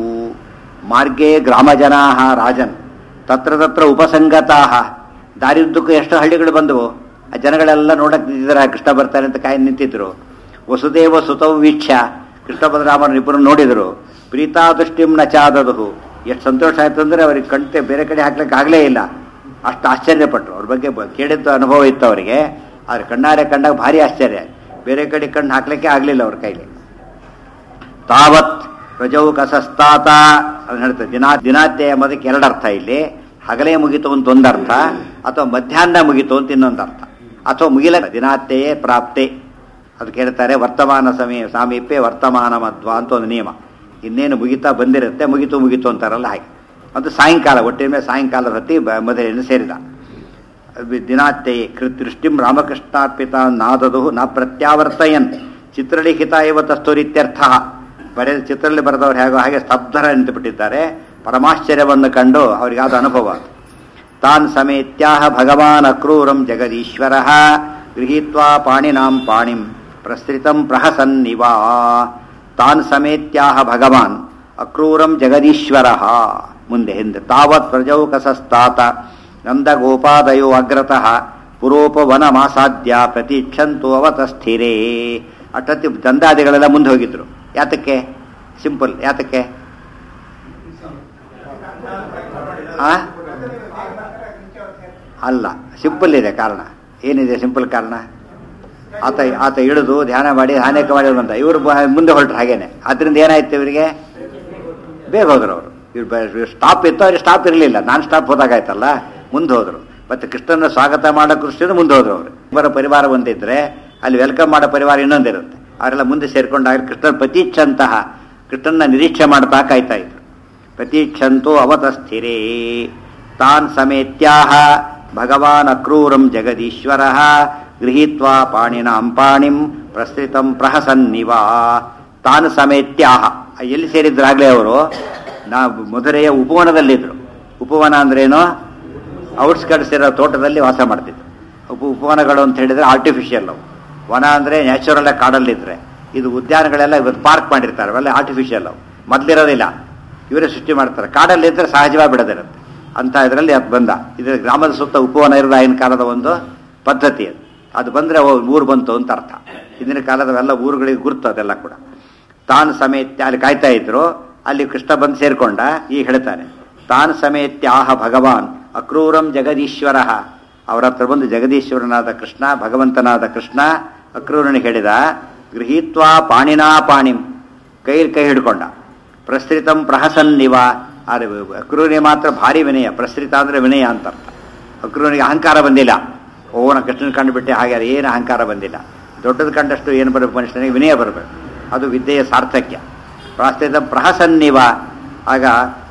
S1: ಮಾರ್ಗೇ ಗ್ರಾಮ ಜನಾ ರಾಜನ್ ತತ್ರ ತತ್ರ ಉಪಸಂಗತಾ ದಾರಿಯುದ್ದಕ್ಕೂ ಎಷ್ಟು ಹಳ್ಳಿಗಳು ಬಂದವು ಆ ಜನಗಳೆಲ್ಲ ನೋಡಕ್ ನಿಂತಿದ್ದಾರೆ ಕೃಷ್ಣ ಬರ್ತಾರೆ ಅಂತ ಕಾಯಿ ನಿಂತಿದ್ರು ವಸುದೇವ ಸುತೌ ವೀಕ್ಷ ಕೃಷ್ಣ ಬಲರಾಮನ ಇಬ್ಬರು ನೋಡಿದರು ಪ್ರೀತಾದೃಷ್ಟಿಂ ನ ಚಾದದು ಎಷ್ಟು ಸಂತೋಷ ಆಯ್ತು ಅಂದ್ರೆ ಅವ್ರಿಗೆ ಕಣ್ತೆ ಬೇರೆ ಕಡೆ ಹಾಕ್ಲಿಕ್ಕೆ ಆಗಲೇ ಇಲ್ಲ ಅಷ್ಟು ಆಶ್ಚರ್ಯಪಟ್ಟರು ಅವ್ರ ಬಗ್ಗೆ ಬ- ಕೇಳಿದ್ದು ಅನುಭವ ಇತ್ತು ಅವರಿಗೆ ಆದ್ರೆ ಕಣ್ಣಾರೆ ಕಂಡಾಗ ಭಾರಿ ಆಶ್ಚರ್ಯ ಬೇರೆ ಕಡೆ ಕಣ್ಣು ಹಾಕ್ಲಿಕ್ಕೆ ಆಗಲಿಲ್ಲ ಅವ್ರ ಕೈಲಿ ತಾವತ್ ಪ್ರಜೌ ಕಸಸ್ತಾತ ಅದನ್ನ ಹೇಳ್ತಾರೆ ದಿನಾ ದಿನಾತ್ಯ ಎಂಬುದಕ್ಕೆ ಎರಡು ಅರ್ಥ ಇಲ್ಲಿ ಹಗಲೇ ಮುಗಿತು ಅಂತ ಒಂದು ಅರ್ಥ ಅಥವಾ ಮಧ್ಯಾಹ್ನ ಮುಗಿತು ಅಂತ ಇನ್ನೊಂದು ಅರ್ಥ ಅಥವಾ ಮುಗಿಲ ದಿನಾತ್ಯೆಯೇ ಪ್ರಾಪ್ತೆ ಅದಕ್ಕೆ ಹೇಳ್ತಾರೆ ವರ್ತಮಾನ ಸಮಯ ಸಾಮೀಪ್ಯ ವರ್ತಮಾನ ಮಧ್ವ ಅಂತ ಒಂದು ನಿಯಮ ಇನ್ನೇನು ಮುಗಿತಾ ಬಂದಿರುತ್ತೆ ಮುಗಿತು ಮುಗಿತು ಅಂತಾರಲ್ಲ ಹಾಗೆ ಅದು ಸಾಯಂಕಾಲ ಒಟ್ಟಿನ ಮೇಲೆ ಸಾಯಂಕಾಲದ ಹೊತ್ತಿ ಬ- ಮೊದಲೇನು ಸೇರಿದ ದಿನಾತ್ಯೆ ಕೃದೃಷ್ಟಿಂ ರಾಮಕೃಷ್ಣಾರ್ಪಿತ ನಾದದು ನ ಪ್ರತ್ಯಾವರ್ತಯನ್ ಚಿತ್ರಲಿಖಿತ ಇವ ತಸ್ತುರಿತ್ಯರ್ಥ ಬರೆದ ಚಿತ್ರದಲ್ಲಿ ಬರೆದವ್ರು ಹೇಗೋ ಹಾಗೆ ಸ್ತಬ್ಧರ ನಿಂತುಬಿಟ್ಟಿದ್ದಾರೆ ಪರಮಾಶ್ಚರ್ಯವನ್ನು ಕಂಡು ಅವರಿಗಾದ ಅನುಭವ ಅದು. ತಾನ್ ಸಮೇತ್ಯಾಹ ಭಗವಾನ್ ಅಕ್ರೂರಂ ಜಗದೀಶ್ವರ ಗೃಹೀತ್ವಾ ಪಾಣಿನಾಂ ಪಾಣಿಂ ಪ್ರಸೃತಂ ಪ್ರಹಸನ್ನಿವಾ ತಾನ್ ಸಮೇತ್ಯಾಹ ಭಗವಾನ್ ಅಕ್ರೂರಂ ಜಗದೀಶ್ವರ ಮುಂದೆ ಹಿಂದೆ ತಾವತ್ ಪ್ರಜೌಕಸಸ್ತಾತ ನಂದಗೋಪಾದಯೋ ಅಗ್ರತಃ ಪುರೋಪವನಮಾಸಾದ್ಯ ಪ್ರತೀಕ್ಷಂತು ಅವತಸ್ಥಿರೇ ಅಟ್ಟತ್ತಿ ದಂದಾದಿಗಳೆಲ್ಲ ಮುಂದೆ ಹೋಗಿದ್ರು ಯಾತಕ್ಕೆ ಸಿಂಪಲ್ ಯಾತಕ್ಕೆ ಆ ಅಲ್ಲ ಸಿಂಪಲ್ ಇದೆ ಕಾರಣ ಏನಿದೆ ಸಿಂಪಲ್ ಕಾರಣ ಆತ ಆತ ಇಳಿದು ಧ್ಯಾನ ಮಾಡಿ ಅನೇಕ ಮಾಡಿ ಬಂದ ಇವರು ಬ- ಮುಂದೆ ಹೊರಟ್ರು ಹಾಗೇನೆ ಅದರಿಂದ ಏನಾಯ್ತು ಇವರಿಗೆ ಬೇಗ ಹೋದ್ರು ಅವರು ಇವ್ರು ಸ್ಟಾಪ್ ಇತ್ತು ಅವ್ರಿಗೆ ಸ್ಟಾಪ್ ಇರಲಿಲ್ಲ ನಾನ್ ಸ್ಟಾಪ್ ಹೋದಾಗಾಯ್ತಲ್ಲ ಮುಂದೆ ಹೋದ್ರು ಮತ್ತೆ ಕೃಷ್ಣನ ಸ್ವಾಗತ ಮಾಡೋ ಕೃಷ್ಣನ ಮುಂದೆ ಹೋದ್ರು ಅವರು ಇವರ ಪರಿವಾರ ಒಂದಿದ್ರೆ ಅಲ್ಲಿ ವೆಲ್ಕಮ್ ಮಾಡೋ ಪರಿವಾರ ಇನ್ನೊಂದಿರುತ್ತೆ ಅವರೆಲ್ಲ ಮುಂದೆ ಸೇರ್ಕೊಂಡಾಗ ಕೃಷ್ಣನ ಪ್ರತೀಕ್ಷಂತಹ ಕೃಷ್ಣನ ನಿರೀಕ್ಷೆ ಮಾಡ್ತಾ ಕಾಯ್ತಾ ಇದ್ರು ಪ್ರತೀಕ್ಷಂತೋ ಅವತಸ್ಥಿರೇ ತಾನ್ ಸಮೇತ್ಯಾಹ ಭಗವಾನ್ ಅಕ್ರೂರಂ ಜಗದೀಶ್ವರ ಗೃಹೀತ್ವಾ ಪಾಣಿನಾಂ ಪಾಣಿಂ ಪ್ರಸೃತಂ ಪ್ರಹಸನ್ನಿವಾ ತಾನ್ ಸಮೇತ್ಯಾಹ ಎಲ್ಲಿ ಸೇರಿದ್ರಾಗ್ಲೇ ಅವರು ನಾ ಮಧುರೆಯ ಉಪವನದಲ್ಲಿದ್ರು ಉಪವನ ಅಂದ್ರೇನು ಔಟ್ಸ್ಕಟ್ಸ್ ಇರೋ ತೋಟದಲ್ಲಿ ವಾಸ ಮಾಡ್ತಿದ್ರು ಉಪ ಉಪವನಗಳು ಅಂತ ಹೇಳಿದ್ರೆ ಆರ್ಟಿಫಿಷಿಯಲ್ ಅವು ವನ ಅಂದ್ರೆ ನ್ಯಾಚುರಲ್ ಕಾಡಲ್ಲಿದ್ರೆ ಇದು ಉದ್ಯಾನಗಳೆಲ್ಲ ಇವತ್ತು ಪಾರ್ಕ್ ಮಾಡಿರ್ತಾರೆ ಅವೆಲ್ಲ ಆರ್ಟಿಫಿಷಿಯಲ್ ಅವು ಮೊದ್ಲಿರೋದಿಲ್ಲ ಇವರೇ ಸೃಷ್ಟಿ ಮಾಡ್ತಾರೆ ಕಾಡಲ್ಲಿ ಇದ್ರೆ ಸಹಜವಾಗಿ ಬಿಡೋದಿರುತ್ತೆ ಅಂತ ಇದರಲ್ಲಿ ಅದು ಬಂದ ಇದು ಗ್ರಾಮದ ಸುತ್ತ ಉಪವನ ಇರೋದು ಆಗಿನ ಕಾಲದ ಒಂದು ಪದ್ಧತಿ ಅದು ಅದು ಬಂದ್ರೆ ಓ, ಊರು ಬಂತು ಅಂತ ಅರ್ಥ ಹಿಂದಿನ ಕಾಲದವೆಲ್ಲ ಊರುಗಳಿಗೆ ಗುರುತು ಅದೆಲ್ಲ ಕೂಡ ತಾನ್ ಸಮೇತ್ಯ ಅಲ್ಲಿ ಕಾಯ್ತಾ ಇದ್ರು ಅಲ್ಲಿ ಕೃಷ್ಣ ಬಂದು ಸೇರ್ಕೊಂಡ ಈಗ ಹೇಳ್ತಾನೆ ತಾನ್ ಸಮೇತ್ಯಾಹ ಭಗವಾನ್ ಅಕ್ರೂರಂ ಜಗದೀಶ್ವರ ಅವರ ಹತ್ರ ಬಂದು ಜಗದೀಶ್ವರನಾದ ಕೃಷ್ಣ ಭಗವಂತನಾದ ಕೃಷ್ಣ ಅಕ್ರೂರನಿಗೆ ಹೇಳಿದ ಗೃಹೀತ್ವಾ ಪಾಣಿನಾ ಪಾಣಿಂ ಕೈ ಕೈ ಹಿಡ್ಕೊಂಡ ಪ್ರಸೃತಂ ಪ್ರಹಸನ್ನಿವ ಆದರೆ ಅಕ್ರೂರಿಗೆ ಮಾತ್ರ ಭಾರಿ ವಿನಯ ಪ್ರಸೃತ ಅಂದ್ರೆ ವಿನಯ ಅಂತ ಅರ್ಥ ಅಕ್ರೂರಿಗೆ ಅಹಂಕಾರ ಬಂದಿಲ್ಲ ಓನ ಕೃಷ್ಣನ ಕಂಡುಬಿಟ್ಟೆ ಹಾಗೆ ಅದು ಏನು ಅಹಂಕಾರ ಬಂದಿಲ್ಲ ದೊಡ್ಡದು ಕಂಡಷ್ಟು ಏನು ಬರಬೇಕು ಮನುಷ್ಯನಿಗೆ ವಿನಯ ಬರಬೇಕು ಅದು ವಿದ್ಯೆಯ ಸಾರ್ಥಕ್ಯ ಪ್ರಾಸ್ತಿತ ಪ್ರಹಸನ್ನಿವ ಆಗ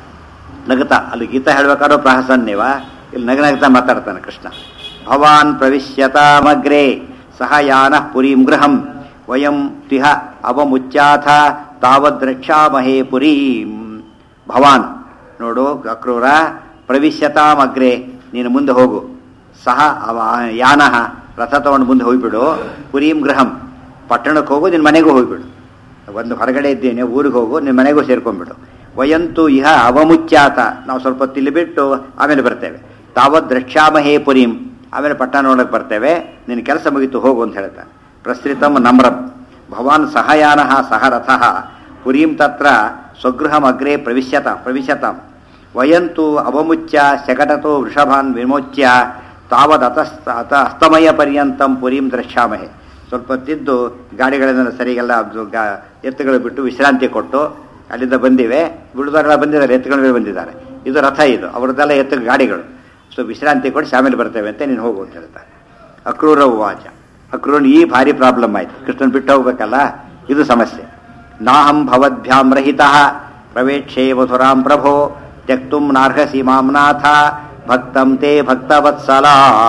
S1: ನಗತ ಅಲ್ಲಿ ಗೀತಾ ಹೇಳ್ಬೇಕಾದ್ರೂ ಪ್ರಹಸನ್ನಿವ ಇಲ್ಲಿ ನಗನಗ್ತಾ ಮಾತಾಡ್ತಾನೆ ಕೃಷ್ಣ ಭವಾನ್ ಪ್ರವಿಶ್ಯತಾಮಗ್ರೆ ಸಹ ಯಾನ ಪುರೀಂ ಗೃಹಂ ವಯಂ ತಿಹ ಅವಮುಚ್ಚಾಥ ತಾವದ್ರಕ್ಷಾಮಹೇ ಪುರೀಂ ಭವಾನ್ ನೋಡು ಅಕ್ರೂರ ಪ್ರವಿಶ್ಯತಾಮಗ್ರೆ ನೀನು ಮುಂದೆ ಹೋಗು ಸಹ ಅವ ಯಾನ ರಥ ತಗೊಂಡು ಮುಂದೆ ಹೋಗ್ಬಿಡು ಪುರೀಂ ಗೃಹಂ ಪಟ್ಟಣಕ್ಕೆ ಹೋಗು ನಿನ್ನ ಮನೆಗೂ ಹೋಗ್ಬಿಡು ಒಂದು ಹೊರಗಡೆ ಇದ್ದೇನೆ ಊರಿಗೆ ಹೋಗು ನಿನ್ನ ಮನೆಗೂ ಸೇರ್ಕೊಂಡ್ಬಿಡು ವಯಂತು ಇಹ ಅವಮುಚ್ಚಾತ ನಾವು ಸ್ವಲ್ಪ ತಿಲ್ಲಿ ಬಿಟ್ಟು ಆಮೇಲೆ ಬರ್ತೇವೆ ತಾವತ್ ದ್ರಕ್ಷಾಮಹೇ ಪುರೀಂ ಆಮೇಲೆ ಪಟ್ಟಣ ನೋಡಕ್ಕೆ ಬರ್ತೇವೆ ನಿನ್ನ ಕೆಲಸ ಮುಗಿತು ಹೋಗು ಅಂತ ಹೇಳ್ತಾನೆ ಪ್ರಸೃತಂ ನಮ್ರಂ ಭವಾನ್ ಸಹಯಾನ ಸಹ ರಥಃ ಪುರೀಂ ತತ್ರ ಸ್ವಗೃಹಂ ಅಗ್ರೆ ಪ್ರವಿಶ್ಯತ ಪ್ರವಿಶತಾಂ ವಯಂತು ಅವಮುಚ್ಯ ಶಕಟತೋ ವೃಷಭಾನ್ ವಿಮೋಚ್ಯ ತಾವದತ ಅತ ಅಸ್ತಮಯ ಪರ್ಯಂತಂ ಪುರೀಂ ದ್ರಕ್ಷ್ಯಾಮಹೆ ಸ್ವಲ್ಪ ತಿದ್ದು ಗಾಡಿಗಳನ್ನೆಲ್ಲ ಸರಿಗೆಲ್ಲ ಅದು ಗಾ- ಎತ್ತುಗಳು ಬಿಟ್ಟು ವಿಶ್ರಾಂತಿ ಕೊಟ್ಟು ಅಲ್ಲಿಂದ ಬಂದಿವೆ ಬಿಡುದಾರೆಲ್ಲ ಬಂದಿದ್ದಾರೆ ಎತ್ತುಗಳ ಮೇಲೆ ಬಂದಿದ್ದಾರೆ ಇದು ರಥ ಇದು ಅವ್ರದ್ದೆಲ್ಲ ಎತ್ತು ಗಾಡಿಗಳು ಸೊ ವಿಶ್ರಾಂತಿ ಕೊಟ್ಟು ಆಮೇಲೆ ಬರ್ತೇವೆ ಅಂತ ನೀನು ಹೋಗು ಅಂತ ಹೇಳ್ತಾರೆ ಅಕ್ರೂರ ಉವಾಚ ಅಕ್ರೂರನ್ ಈ ಭಾರಿ ಪ್ರಾಬ್ಲಮ್ ಆಯ್ತು ಕೃಷ್ಣನ್ ಬಿಟ್ಟು ಹೋಗ್ಬೇಕಲ್ಲ ಇದು ಸಮಸ್ಯೆ ನಾಹಂ ಭವದ್ಭ್ಯಾಂ ರಹಿತಃ ಪ್ರವೇಕ್ಷೇ ಮಧುರಾಂ ಪ್ರಭೋ ತ್ಯಕ್ತುಂ ನಾರ್ಹಸಿ ಮಾಂನಾಥ ಭಕ್ತಂ ತೇ ಭಕ್ತವತ್ಸಲ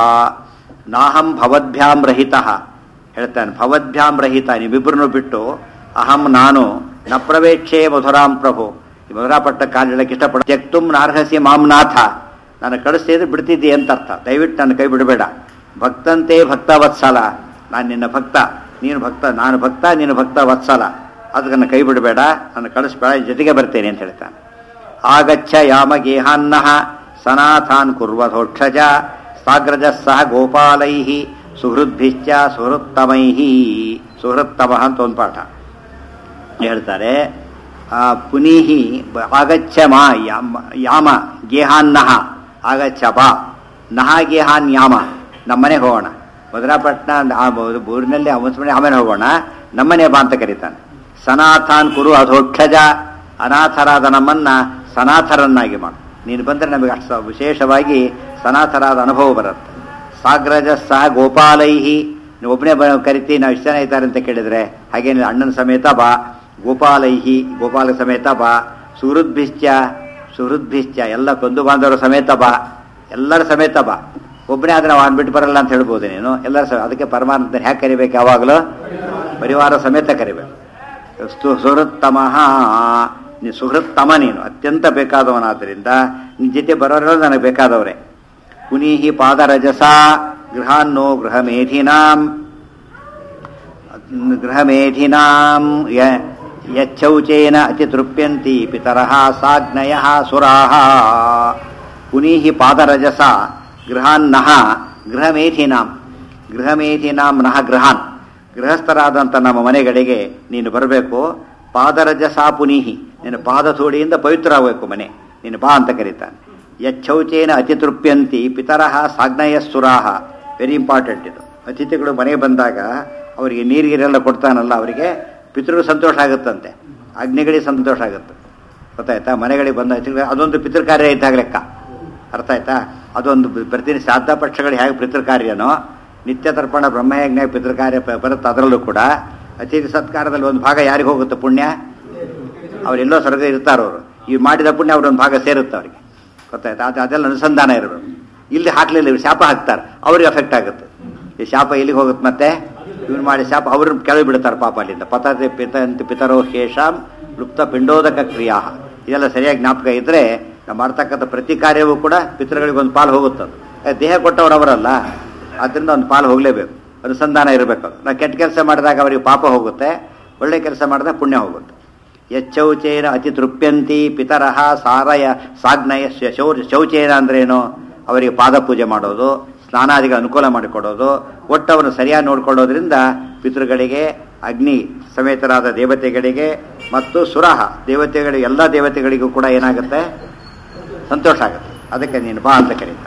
S1: ನಾಹಂ ಭವದ್ಭ್ಯಾಂ ರಹಿತಃ ಹೇಳ್ತಾನೆ ಭವದ್ಭ್ಯಾಂ ರಹಿತ ನೀವಿಬ್ಬರನ್ನು ಬಿಟ್ಟು ಅಹಂ ನಾನು ನ ಪ್ರವೇಕ್ಷೇ ಮಧುರಾಂ ಪ್ರಭು ಈ ಮಧುರಾಪಟ್ಟ ಕಾಲಿಡಕ್ಕೆ ಇಷ್ಟಪಡ ತ್ಯಕ್ತುಂ ನಾರ್ಹಸಿ ಮಾಂನಾಥ ನಾನು ಕಳಿಸ್ತಿದ್ರೆ ಬಿಡ್ತಿದ್ದಿ ಅಂತ ಅರ್ಥ ದಯವಿಟ್ಟು ನನ್ನ ಕೈ ಬಿಡಬೇಡ ಭಕ್ತಂತೆ ಭಕ್ತ ವತ್ಸಲ ನಾನು ನಿನ್ನ ಭಕ್ತ ನೀನು ಭಕ್ತ ನಾನು ಭಕ್ತ ನೀನು ಭಕ್ತ ವತ್ಸಲ ಅದಕ್ಕೆ ನನ್ನ ಕೈ ಬಿಡಬೇಡ ನನ್ನ ಕಳಿಸ್ಬೇಡ ಜೊತೆಗೆ ಬರ್ತೇನೆ ಅಂತ ಹೇಳ್ತಾನೆ ಆಗಚ್ಚ ಯಾಮಗೇಹಾನ್ನ ಸನಾಥಾನ್ ಕುರ್ವಧೋಕ್ಷಜ ಸಾಗ್ರಜ ಸಹ ಗೋಪಾಲೈ ಸುಹೃದ್ಭಿಶ್ಚ ಸುಹೃತ್ತಮೈ ಸುಹೃತ್ತಮ ಅಂತ ಒಂದು ಪಾಠ ಹೇಳ್ತಾರೆ ಆ, ಪುನೀಹಿ ಬ- ಆಗಚ್ಚ ಮಾ ಯಾಮ ಯಾಮ ಗೇಹಾನ್ನಹ ಆಗಚ್ಚ ಬಾ ನಹ ಗೇಹಾನ್ ಯಾಮ ನಮ್ಮನೆಗೆ ಹೋಗೋಣ ಭದ್ರಾಪಟ್ಟಣ ಆ ಬ- ಊರಿನಲ್ಲಿ ಅವಸಮನೆ ಆಮೇಲೆ ಹೋಗೋಣ ನಮ್ಮನೆ ಬಾ ಅಂತ ಕರೀತಾನೆ ಸನಾಥಾನ್ ಕುರು ಅಧೋಕ್ಷಜ ಅನಾಥರಾದ ನಮ್ಮನ್ನ ಸನಾಥರನ್ನಾಗಿ ಮಾಡು ನೀನು ಬಂದರೆ ನಮಗೆ ಅಷ್ಟು ವಿಶೇಷವಾಗಿ ಸನಾಥರಾದ ಅನುಭವ ಬರುತ್ತೆ ಸಾಗ್ರಜ ಸಹ ಗೋಪಾಲೈಹಿ ನೀವು ಒಬ್ಬನೇ ಬ ಕರಿತಿ ನಾವು ಇಷ್ಟು ಜನ ಇದ್ದಾರೆ ಅಂತ ಕೇಳಿದ್ರೆ ಹಾಗೇನಿಲ್ಲ ಅಣ್ಣನ ಸಮೇತ ಬಾ ಗೋಪಾಲೈಹಿ ಗೋಪಾಲ ಸಮೇತ ಬಾ ಸುಹೃದ್ಭಿಶ್ಚ ಸುಹೃದ್ಭಿಶ್ಚ ಎಲ್ಲ ಬಂಧು ಬಾಂಧವರ ಸಮೇತ ಬಾ ಎಲ್ಲರ ಸಮೇತ ಬಾ ಒಬ್ಬನೇ ಆದ್ರೆ ನಾವು ಬಿಟ್ಟು ಬರಲ್ಲ ಅಂತ ಹೇಳ್ಬೋದು ನೀನು ಎಲ್ಲರ ಸಮೇತ ಅದಕ್ಕೆ ಪರಮಾನಂದ ಹ್ಯಾಕೆ ಕರಿಬೇಕು ಯಾವಾಗಲೂ ಪರಿವಾರ ಸಮೇತ ಕರಿಬೇಕು ಸ್ತು- ಸುಹೃತ್ತಮಃ ನೀನು ಸುಹೃತ್ತಮ ನೀನು ಅತ್ಯಂತ ಬೇಕಾದವನಾದ್ದರಿಂದ ನಿನ್ನ ಜೊತೆ ಬರೋರೆಲ್ಲ ನನಗೆ ಬೇಕಾದವರೇ ಪುನೀಹಿ ಪಾದರಜಸ ಗೃಹಾನ್ನೋ ಗೃಹಮೇಧಿನಾಂ ಗೃಹಮೇಧಿನಾಂ ಯ- ಯಚ್ಚೌಚೇನ ಅತಿತೃಪ್ಯಂತಿ ಪಿತರಃ ಸಾಗ್ನಯಃ ಸುರಾಹ ಪುನೀಹಿ ಪಾದರಜಸ ಗೃಹಾನ್ನಃ ಗೃಹಮೇಧಿನಾಂ ಗೃಹಮೇಧಿನಾಂ ನಃ ಗೃಹಾನ್ ಗೃಹಸ್ಥರಾದಂಥ ನಮ್ಮ ಮನೆಗಳಿಗೆ ನೀನು ಬರಬೇಕು ಪಾದರಜಸ ಪುನೀಹಿ ನಿನ್ನ ಪಾದಧೂಳಿಯಿಂದ ಪವಿತ್ರ ಆಗಬೇಕು ಮನೆ ನೀನು ಬಾ ಅಂತ ಕರೀತಾನೆ ಯಚ್ಚೌಚೇನ ಅತಿತೃಪ್ಯಂತಿ ಪಿತರಃ ಸಾಗ್ನಯ ಸುರಾಹ ವೆರಿ ಇಂಪಾರ್ಟೆಂಟ್ ಇದು ಅತಿಥಿಗಳು ಮನೆಗೆ ಬಂದಾಗ ಅವರಿಗೆ ನೀರಿಗೆಲ್ಲ ಕೊಡ್ತಾನಲ್ಲ ಅವರಿಗೆ ಪಿತೃ ಸಂತೋಷ ಆಗುತ್ತಂತೆ ಅಗ್ನಿಗಳಿಗೆ ಸಂತೋಷ ಆಗುತ್ತೆ ಗೊತ್ತಾಯ್ತಾ ಮನೆಗಳಿಗೆ ಬಂದ ಅತಿಥಿಗಳು ಅದೊಂದು ಪಿತೃ ಕಾರ್ಯ ಇದ್ದಾಗ ಲೆಕ್ಕ ಅರ್ಥ ಆಯ್ತಾ ಅದೊಂದು ಪ್ರತಿನಿಧಿ ಶ್ರಾದ್ದ ಪಕ್ಷಗಳು ಹೇಗೆ ಪಿತೃ ಕಾರ್ಯನೋ ನಿತ್ಯ ತರ್ಪಣ ಬ್ರಹ್ಮಯಜ್ಞ ಪಿತೃ ಕಾರ್ಯ ಪ- ಬರುತ್ತೆ ಅದರಲ್ಲೂ ಕೂಡ ಅತಿಥಿ ಸತ್ಕಾರದಲ್ಲಿ ಒಂದು ಭಾಗ ಯಾರಿಗೆ ಹೋಗುತ್ತೆ ಪುಣ್ಯ ಅವರೆಲ್ಲೋ ಸ್ವರ್ಗ ಇರ್ತಾರವರು ಈ ಮಾಡಿದ ಪುಣ್ಯ ಅವ್ರೊಂದು ಭಾಗ ಸೇರುತ್ತೆ ಅವರಿಗೆ ಗೊತ್ತಾಯ್ತಾ ಅದು ಅದೆಲ್ಲ ಅನುಸಂಧಾನ ಇರಬೇಕು ಇಲ್ಲಿ ಹಾಕ್ಲಿಲ್ಲ ಇವ್ರು ಶಾಪ ಹಾಕ್ತಾರೆ ಅವ್ರಿಗೆ ಎಫೆಕ್ಟ್ ಆಗುತ್ತೆ ಈ ಶಾಪ ಎಲ್ಲಿಗೆ ಹೋಗುತ್ತೆ ಮತ್ತೆ ಇವ್ರು ಮಾಡಿ ಶಾಪ ಅವ್ರನ್ನ ಕೆಳಗೆ ಬಿಡ್ತಾರೆ ಪಾಪ ಅಲ್ಲಿಂದ ಪತತೆ ಪಿತ ಅಂತ ಪಿತರೋ ಶೇಷಾಂ ಲುಪ್ತ ಪಿಂಡೋದಕ ಕ್ರಿಯಾ ಇದೆಲ್ಲ ಸರಿಯಾಗಿ ಜ್ಞಾಪಕ ಇದ್ರೆ ನಾವು ಮಾಡ್ತಕ್ಕಂಥ ಪ್ರತಿ ಕಾರ್ಯವೂ ಕೂಡ ಪಿತೃಗಳಿಗೆ ಒಂದು ಪಾಲು ಹೋಗುತ್ತದೆ ಏ, ದೇಹ ಕೊಟ್ಟವರು ಅವರಲ್ಲ ಅದರಿಂದ ಒಂದು ಪಾಲು ಹೋಗಲೇಬೇಕು ಅನುಸಂಧಾನ ಇರಬೇಕು ನಾವು ಕೆಟ್ಟ ಕೆಲಸ ಮಾಡಿದಾಗ ಅವರಿಗೆ ಪಾಪ ಹೋಗುತ್ತೆ ಒಳ್ಳೆ ಕೆಲಸ ಮಾಡಿದಾಗ ಪುಣ್ಯ ಹೋಗುತ್ತೆ ಯಚ್ಚೌಚೇನ ಅತಿ ತೃಪ್ಯಂತಿ ಪಿತರಹ ಸಾರಯ ಸಾಗ್ನಯ ಶ- ಶೌ ಶೌಚೇನ ಅಂದ್ರೇನು ಅವರಿಗೆ ಪಾದ ಪೂಜೆ ಮಾಡೋದು ಸ್ನಾನಾದಿಗೆ ಅನುಕೂಲ ಮಾಡಿಕೊಡೋದು ಒಟ್ಟು ಅವನು ಸರಿಯಾಗಿ ನೋಡ್ಕೊಳ್ಳೋದ್ರಿಂದ ಪಿತೃಗಳಿಗೆ ಅಗ್ನಿ ಸಮೇತರಾದ ದೇವತೆಗಳಿಗೆ ಮತ್ತು ಸುರಹ ದೇವತೆಗಳಿಗೆ ಎಲ್ಲ ದೇವತೆಗಳಿಗೂ ಕೂಡ ಏನಾಗುತ್ತೆ ಸಂತೋಷ ಆಗುತ್ತೆ ಅದಕ್ಕೆ ನೀನು ಬಾ ಅಂತ ಕರೀತಾರೆ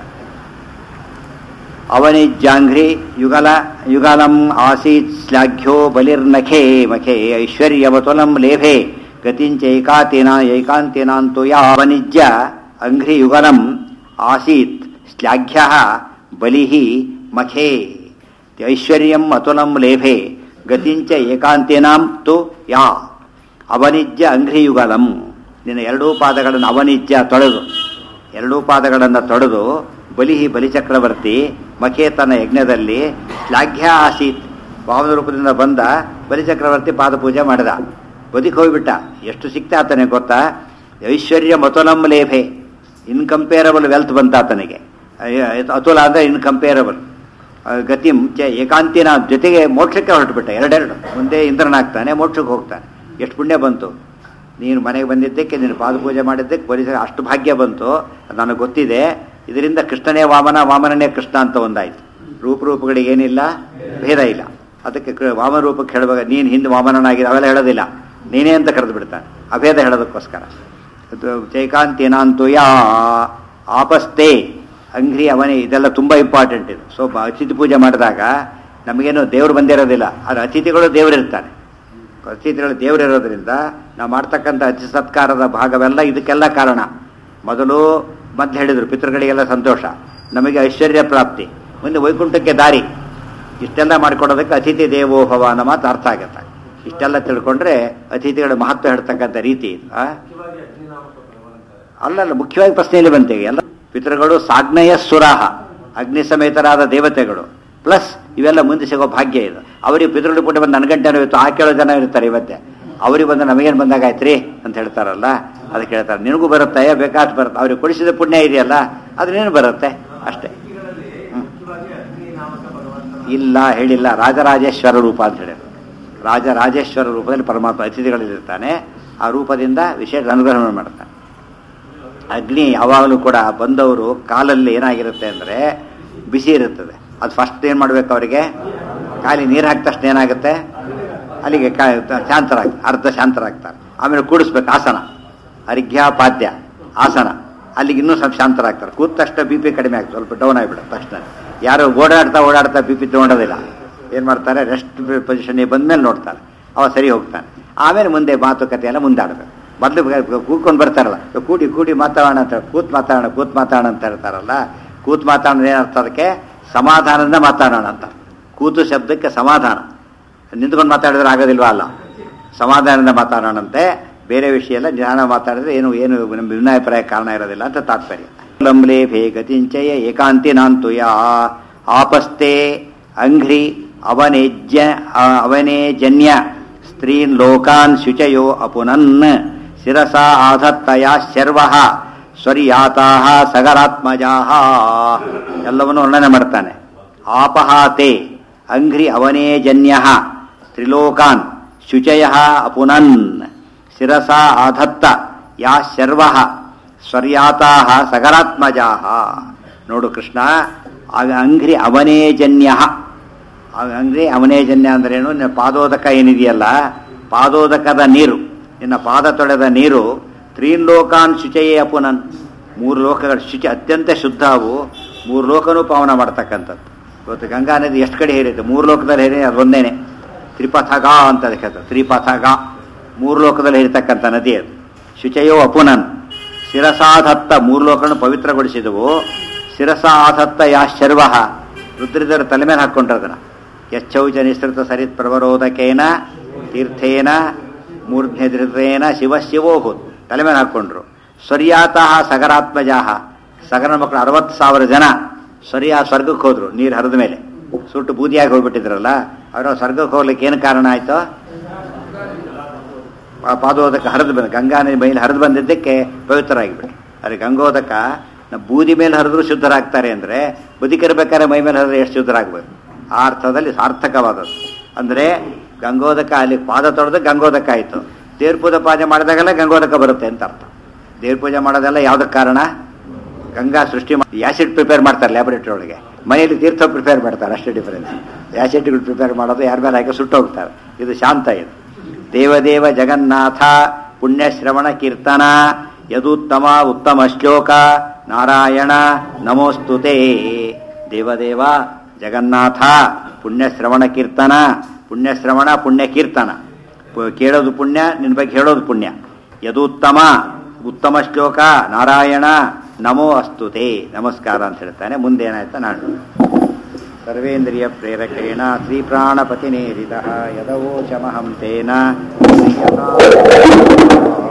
S1: ಅವನಿಜ್ಜಾಂಘ್ರಿ ಯುಗಲ ಯುಗಲಂ ಆಸೀತ್ ಶ್ಲಾಘ್ಯೋ ಬಲಿರ್ನಖೇ ಮಖೇ ಐಶ್ವರ್ಯವತುಲಂ ಲೇಭೆ ಗತಿಂಚೈಕಾತಿನ ಏಕಾಂತಿನಾಂತು ಯಾವನಿಜ್ಯ ಅಂಘ್ರಿ ಯುಗಲಂ ಆಸೀತ್ ಶ್ಲಾಘ್ಯ ಬಲಿ ಮಖೇ ಐಶ್ವರ್ಯಂ ಅತುಲಂ ಲೇಭೆ ಗತಿಂಚ ಏಕಾಂತಿನಾಂ ತು ಯಾ ಅವನಿಜ್ಯ ಅಂಘ್ರಿಯುಗಲಂ ನಿನ್ನ ಎರಡೂ ಪಾದಗಳನ್ನು ಅವನಿಜ್ಯ ತೊಳೆದು ಎರಡೂ ಪಾದಗಳನ್ನು ತೊಳೆದು ಬಲಿ ಬಲಿಚಕ್ರವರ್ತಿ ಮಖೇತನ ಯಜ್ಞದಲ್ಲಿ ಶ್ಲಾಘ್ಯ ಆಸೀತ್ ಭಾವನ ರೂಪದಿಂದ ಬಂದ ಬಲಿಚಕ್ರವರ್ತಿ ಪಾದ ಪೂಜೆ ಮಾಡಿದ ಬದುಕಿ ಹೋಗ್ಬಿಟ್ಟ ಎಷ್ಟು ಸಿಕ್ತ ಆತನಿಗೆ ಗೊತ್ತಾ ಐಶ್ವರ್ಯ ಮತುಲಂ ಲೇಭೆ ಇನ್ಕಂಪೇರಬಲ್ ವೆಲ್ತ್ ಬಂತ ಆತನಿಗೆ ಅಯ್ಯ, ಅತುಲ ಅಂದ್ರೆ ಇನ್ಕಂಪೇರಬಲ್ ಗತಿಂ ಚ ಏಕಾಂತಿನ ಜೊತೆಗೆ ಮೋಕ್ಷಕ್ಕೆ ಹೊರಟುಬಿಟ್ಟ ಎರಡೆರಡು ಮುಂದೆ ಇಂದ್ರನಾಗ್ತಾನೆ ಮೋಕ್ಷಕ್ಕೆ ಹೋಗ್ತಾನೆ ಎಷ್ಟು ಪುಣ್ಯ ಬಂತು ನೀನು ಮನೆಗೆ ಬಂದಿದ್ದಕ್ಕೆ ನೀನು ಪಾದಪೂಜೆ ಮಾಡಿದ್ದಕ್ಕೆ ಪರಿಸರ ಅಷ್ಟು ಭಾಗ್ಯ ಬಂತು ಅದು ನನಗೆ ಗೊತ್ತಿದೆ ಇದರಿಂದ ಕೃಷ್ಣನೇ ವಾಮನ ವಾಮನನೇ ಕೃಷ್ಣ ಅಂತ ಒಂದಾಯ್ತು ರೂಪರೂಪಗಳಿಗೆ ಏನಿಲ್ಲ ಭೇದ ಇಲ್ಲ ಅದಕ್ಕೆ ಕೃ- ವಾಮನ ರೂಪಕ್ಕೆ ಹೇಳುವಾಗ ನೀನು ಹಿಂದೆ ವಾಮನನಾಗಿದೆ ಅವೆಲ್ಲ ಹೇಳೋದಿಲ್ಲ ನೀನೇ ಅಂತ ಕರೆದು ಬಿಡ್ತಾನೆ ಅಭೇದ ಹೇಳೋದಕ್ಕೋಸ್ಕರ ಅದು ಚೈಕಾಂತಿನಾಂತು ಯಾ ಆಪಸ್ತೆ ಅಂಗ್ರಿ ಅವನೇ ಇದೆಲ್ಲ ತುಂಬ ಇಂಪಾರ್ಟೆಂಟ್ ಇದು ಸೊ ಬ- ಅತಿಥಿ ಪೂಜೆ ಮಾಡಿದಾಗ ನಮಗೇನು ದೇವರು ಬಂದಿರೋದಿಲ್ಲ ಆದರೆ ಅತಿಥಿಗಳು ದೇವರಿರ್ತಾನೆ ಅತಿಥಿಗಳು ದೇವರಿರೋದ್ರಿಂದ ನಾವು ಮಾಡ್ತಕ್ಕಂಥ ಅತಿ ಸತ್ಕಾರದ ಭಾಗವೆಲ್ಲ ಇದಕ್ಕೆಲ್ಲ ಕಾರಣ ಮೊದಲು ಮೊದಲು ಹೇಳಿದರು ಪಿತೃಗಳಿಗೆಲ್ಲ ಸಂತೋಷ ನಮಗೆ ಐಶ್ವರ್ಯ ಪ್ರಾಪ್ತಿ ಮುಂದೆ ವೈಕುಂಠಕ್ಕೆ ದಾರಿ ಇಷ್ಟೆಲ್ಲ ಮಾಡಿಕೊಡೋದಕ್ಕೆ ಅತಿಥಿ ದೇವೋಭವ ಅನ್ನೋ ಮಾತು ಅರ್ಥ ಆಗುತ್ತೆ ಇಷ್ಟೆಲ್ಲ ತಿಳ್ಕೊಂಡ್ರೆ ಅತಿಥಿಗಳ ಮಹತ್ವ ಹೇಳ್ತಕ್ಕಂಥ ರೀತಿ ಇದು ಆ? ಅಲ್ಲಲ್ಲ ಮುಖ್ಯವಾಗಿ ಪ್ರಶ್ನೆಯಲ್ಲಿ ಬಂತೇವೆ ಎಲ್ಲ ಪಿತೃಗಳು ಸಾಗ್ನೇಯ ಸುರಾಹ ಅಗ್ನಿ ಸಮೇತರಾದ ದೇವತೆಗಳು ಪ್ಲಸ್ ಇವೆಲ್ಲ ಮುಂದೆ ಸಿಗೋ ಭಾಗ್ಯ ಇದು ಅವರಿಗೆ ಪಿತೃಗಳು ಪುಟ್ಟ ಬಂದು ನನ್ನ ಗಂಟೆ ಇತ್ತು ಆ ಕೇಳೋ ಜನ ಇರ್ತಾರೆ ಇವತ್ತೆ ಅವ್ರಿಗೆ ಬಂದು ನಮಗೇನು ಬಂದಾಗ ಆಯ್ತ್ರಿ ಅಂತ ಹೇಳ್ತಾರಲ್ಲ ಅದಕ್ಕೆ ಹೇಳ್ತಾರೆ ನಿನಗೂ ಬರುತ್ತೆ ಬೇಕಾಷ್ಟು ಬರುತ್ತೆ ಅವ್ರಿಗೆ ಕೊಡಿಸಿದ ಪುಣ್ಯ ಇದೆಯಲ್ಲ ಅದ್ರೇನು ಬರುತ್ತೆ ಅಷ್ಟೇ ಹ್ಮ್. ಇಲ್ಲ ಹೇಳಿಲ್ಲ ರಾಜರಾಜೇಶ್ವರ ರೂಪ ಅಂತ ಹೇಳಿ ರಾಜರಾಜೇಶ್ವರ ರೂಪದಲ್ಲಿ ಪರಮಾತ್ಮ ಅತಿಥಿಗಳಿರ್ತಾನೆ ಆ ರೂಪದಿಂದ ವಿಶೇಷ ಅನುಗ್ರಹ ಮಾಡ್ತಾನೆ ಅಗ್ನಿ ಯಾವಾಗಲೂ ಕೂಡ ಬಂದವರು ಕಾಲಲ್ಲಿ ಏನಾಗಿರುತ್ತೆ ಅಂದರೆ ಬಿಸಿ ಇರುತ್ತದೆ ಅದು ಫಸ್ಟ್ ಏನು ಮಾಡ್ಬೇಕು ಅವರಿಗೆ ಖಾಲಿ ನೀರು ಹಾಕಿದ ತಕ್ಷಣ ಏನಾಗುತ್ತೆ ಅಲ್ಲಿಗೆ ಕಾ ಶಾಂತರಾಗ್ತಾರೆ ಅರ್ಧ ಶಾಂತರಾಗ್ತಾರೆ ಆಮೇಲೆ ಕೂಡಿಸ್ಬೇಕು ಆಸನ ಅರ್ಘ್ಯ ಪಾದ್ಯ ಆಸನ ಅಲ್ಲಿಗೆ ಇನ್ನೂ ಸ್ವಲ್ಪ ಶಾಂತರಾಗ್ತಾರೆ ಕೂತ ತಕ್ಷಣ ಬಿ ಪಿ ಕಡಿಮೆ ಆಗ್ತದೆ ಸ್ವಲ್ಪ ಡೌನ್ ಆಗಿಬಿಡುತ್ತೆ ತಕ್ಷಣ ಯಾರು ಓಡಾಡ್ತಾ ಓಡಾಡ್ತಾ ಬಿ ಪಿ ತೊಗೊಂಡೋದಿಲ್ಲ ಏನು ಮಾಡ್ತಾರೆ ರೆಸ್ಟ್ ಪೊಸಿಷನ್ಗೆ ಬಂದ್ಮೇಲೆ ನೋಡ್ತಾರೆ ಅವ ಸರಿ ಹೋಗ್ತಾನೆ ಆಮೇಲೆ ಮುಂದೆ ಮಾತುಕತೆ ಎಲ್ಲ ಮುಂದಾಡಬೇಕು ಮೊದಲು ಕೂತ್ಕೊಂಡು ಬರ್ತಾರಲ್ಲ ಕೂಡಿ ಕೂಡಿ ಮಾತಾಡೋಣ ಅಂತ ಕೂತ್ ಮಾತಾಡೋಣ ಕೂತ್ ಮಾತಾಡೋಣ ಅಂತ ಹೇಳ್ತಾರಲ್ಲ ಕೂತ್ ಮಾತಾಡೋಣ ಏನರ್ಥ ಅದಕ್ಕೆ ಸಮಾಧಾನದಿಂದ ಮಾತಾಡೋಣ ಅಂತ ಕೂತು ಶಬ್ದಕ್ಕೆ ಸಮಾಧಾನ ನಿಂತ್ಕೊಂಡು ಮಾತಾಡಿದ್ರೆ ಆಗೋದಿಲ್ವಾ ಅಲ್ಲ ಸಮಾಧಾನದಿಂದ ಮಾತಾಡೋಣಂತೆ ಬೇರೆ ವಿಷಯ ಎಲ್ಲ ಜ್ಞಾನ ಮಾತಾಡಿದ್ರೆ ಏನು ಏನು ನಮ್ಮ ಭಿನ್ನಾಭಿಪ್ರಾಯ ಕಾರಣ ಇರೋದಿಲ್ಲ ಅಂತ ತಾತ್ಪರ್ಯ ಲಂಬ್ಲೆ ಭೇಗತಿಂಚಯ ಏಕಾಂತಿನಾಂತು ಯಾ ಆಪಸ್ತೆ ಅಂಘ್ರಿ ಅವನೇಜ್ಯ ಅವನೇಜನ್ಯ ಸ್ತ್ರೀನ್ ಲೋಕಾನ್ ಶುಚಯೋ ಅಪುನನ್ ಶಿರಸಾ ಆಧತ್ತಯ ಶರ್ವ ಸ್ವರ್ಯಾತಾ ಸಗರಾತ್ಮಜಾಹ ಎಲ್ಲವನ್ನು ವರ್ಣನೆ ಮಾಡ್ತಾನೆ ಆಪಹಾತೆ ಅಂಘ್ರಿ ಅವನೇಜನ್ಯ ತ್ರಿಲೋಕಾನ್ ಶುಚಯ ಅಪುನನ್ ಶಿರಸಾ ಆಧತ್ತ ಯಾ ಶರ್ವ ಸ್ವರ್ಯಾತಾ ಸಗರಾತ್ಮಜಾ ನೋಡು ಕೃಷ್ಣ ಆಗ ಅಂಘ್ರಿ ಅವನೇಜನ್ಯ ಅಂಗ್ರಿ ಅವನೇಜನ್ಯ ಅಂದ್ರೇನು ನಿನ್ನ ಪಾದೋದಕ ಏನಿದೆಯಲ್ಲ ಪಾದೋದಕದ ನೀರು ನಿನ್ನ ಪಾದ ತೊಳೆದ ನೀರು ತ್ರೀನ್ ಲೋಕಾನ್ ಶುಚಯೇ ಅಪುನನ್ ಮೂರು ಲೋಕಗಳ ಶುಚಿ ಅತ್ಯಂತ ಶುದ್ಧ ಅವು ಮೂರು ಲೋಕನೂ ಪಾವನ ಮಾಡ್ತಕ್ಕಂಥದ್ದು ಇವತ್ತು ಗಂಗಾ ನದಿ ಎಷ್ಟು ಕಡೆ ಹೇರಿದೆ ಮೂರು ಲೋಕದಲ್ಲಿ ಹೇರಿ ಅದೊಂದೇನೆ ತ್ರಿಪಥಗ ಅಂತ ಅದಕ್ಕೆ ಹೇಳ್ತಾರೆ. ತ್ರಿಪಥಗ ಮೂರು ಲೋಕದಲ್ಲಿ ಹೇರಿತಕ್ಕಂಥ ನದಿ ಅದು ಶುಚಯೋ ಅಪುನನ್ ಶಿರಸಾಧತ್ತ ಮೂರು ಲೋಕಗಳನ್ನು ಪವಿತ್ರಗೊಳಿಸಿದವು ಶಿರಸಾಧತ್ತ ಯಾ ಶರ್ವ ರುದ್ರಿದರ ತಲೆ ಮೇಲೆ ಹಾಕ್ಕೊಂಡ್ರು ಅದನ್ನ ಯಚ್ಚೌಚ ನಿಸೃತ ಸರಿತ್ ಪ್ರವರೋಧಕೇನ ತೀರ್ಥೇನ ಮೂರ್ಧ್ನಿಧೃತೇನ ಶಿವ ಶಿವೋಭೂತ್ ತಲೆ ಮೇಲೆ ಹಾಕ್ಕೊಂಡ್ರು ಸ್ವರ್ಯಾತಃ ಸಗರಾತ್ಮಜಾಹ ಸಗರ ಮಕ್ಕಳು ಅರವತ್ತು ಸಾವಿರ ಜನ ಸ್ವರ್ಯ ಸ್ವರ್ಗಕ್ಕೆ ಹೋದ್ರು ನೀರು ಹರಿದ ಮೇಲೆ ಸುಟ್ಟು ಬೂದಿಯಾಗಿ ಹೋಗ್ಬಿಟ್ಟಿದ್ರಲ್ಲ ಅವರು ಸ್ವರ್ಗಕ್ಕೆ ಹೋಗ್ಲಿಕ್ಕೆ ಏನು ಕಾರಣ ಆಯ್ತು ಆ ಪಾದೋದಕ ಹರಿದು ಬಂದ ಗಂಗಾ ನದಿ ಮೇಲೆ ಹರಿದು ಬಂದಿದ್ದಕ್ಕೆ ಪವಿತ್ರರಾಗಿಬಿಟ್ರು ಆದರೆ ಗಂಗೋದಕ ನ ಬೂದಿ ಮೇಲೆ ಹರಿದ್ರು ಶುದ್ಧರಾಗ್ತಾರೆ ಅಂದರೆ ಬದುಕಿರ್ಬೇಕಾದ್ರೆ ಮೈ ಮೇಲೆ ಹರಿದ್ರೆ ಎಷ್ಟು ಶುದ್ಧರಾಗಬೇಕು ಆ ಅರ್ಥದಲ್ಲಿ ಸಾರ್ಥಕವಾದದ್ದು ಅಂದರೆ ಗಂಗೋದಕ ಅಲ್ಲಿ ಪಾದ ತೊಳೆದು ಗಂಗೋದಕ ಆಯಿತು ದೇವ್ರ ಪೂಜೆ ಪಾಜೆ ಮಾಡಿದಾಗೆಲ್ಲ ಗಂಗೋದಕ ಬರುತ್ತೆ ಅಂತ ಅರ್ಥ ದೇವ್ರ ಪೂಜೆ ಮಾಡೋದೆಲ್ಲ ಯಾವುದಕ್ಕೆ ಕಾರಣ ಗಂಗಾ ಸೃಷ್ಟಿ ಮಾಡಿ ಆ್ಯಸಿಡ್ ಪ್ರಿಪೇರ್ ಮಾಡ್ತಾರೆ ಲ್ಯಾಬೊರೇಟರಿ ಒಳಗೆ ಮನೆಯಲ್ಲಿ ತೀರ್ಥ ಪ್ರಿಪೇರ್ ಮಾಡ್ತಾರೆ ಅಷ್ಟೇ ಡಿಫರೆನ್ಸ್ ಆ್ಯಸಿಡ್ಗಳು ಪ್ರಿಪೇರ್ ಮಾಡೋದು ಯಾರ ಮೇಲೆ ಹಾಕಿ ಸುಟ್ಟು ಹೋಗ್ತಾರೆ ಇದು ಶಾಂತ ಇದು ದೇವದೇವ ಜಗನ್ನಾಥ ಪುಣ್ಯಶ್ರವಣ ಕೀರ್ತನ ಯದುತ್ತಮ ಉತ್ತಮ ಶ್ಲೋಕ ನಾರಾಯಣ ನಮೋಸ್ತುತೆ ದೇವದೇವ ಜಗನ್ನಾಥ ಪುಣ್ಯಶ್ರವಣ ಕೀರ್ತನ ಪುಣ್ಯಶ್ರವಣ ಪುಣ್ಯ ಕೀರ್ತನ ಪು- ಕೇಳೋದು ಪುಣ್ಯ ನಿನ್ನ ಬಗ್ಗೆ ಹೇಳೋದು ಪುಣ್ಯ ಯದುತ್ತಮ ಉತ್ತಮ ಶ್ಲೋಕ ನಾರಾಯಣ ನಮೋ ಅಸ್ತುತೆ ನಮಸ್ಕಾರ ಅಂತ ಹೇಳ್ತಾನೆ ಮುಂದೆ ಏನಾಯ್ತಾ ನಾನು ಸರ್ವೇಂದ್ರಿಯ ಪ್ರೇರಕೇಣ ಶ್ರೀ ಪ್ರಾಣಪತಿನೇರಿದ ಯದವೋಚಮಹಂ ತೇನ ಶ್ರೀಯತಾ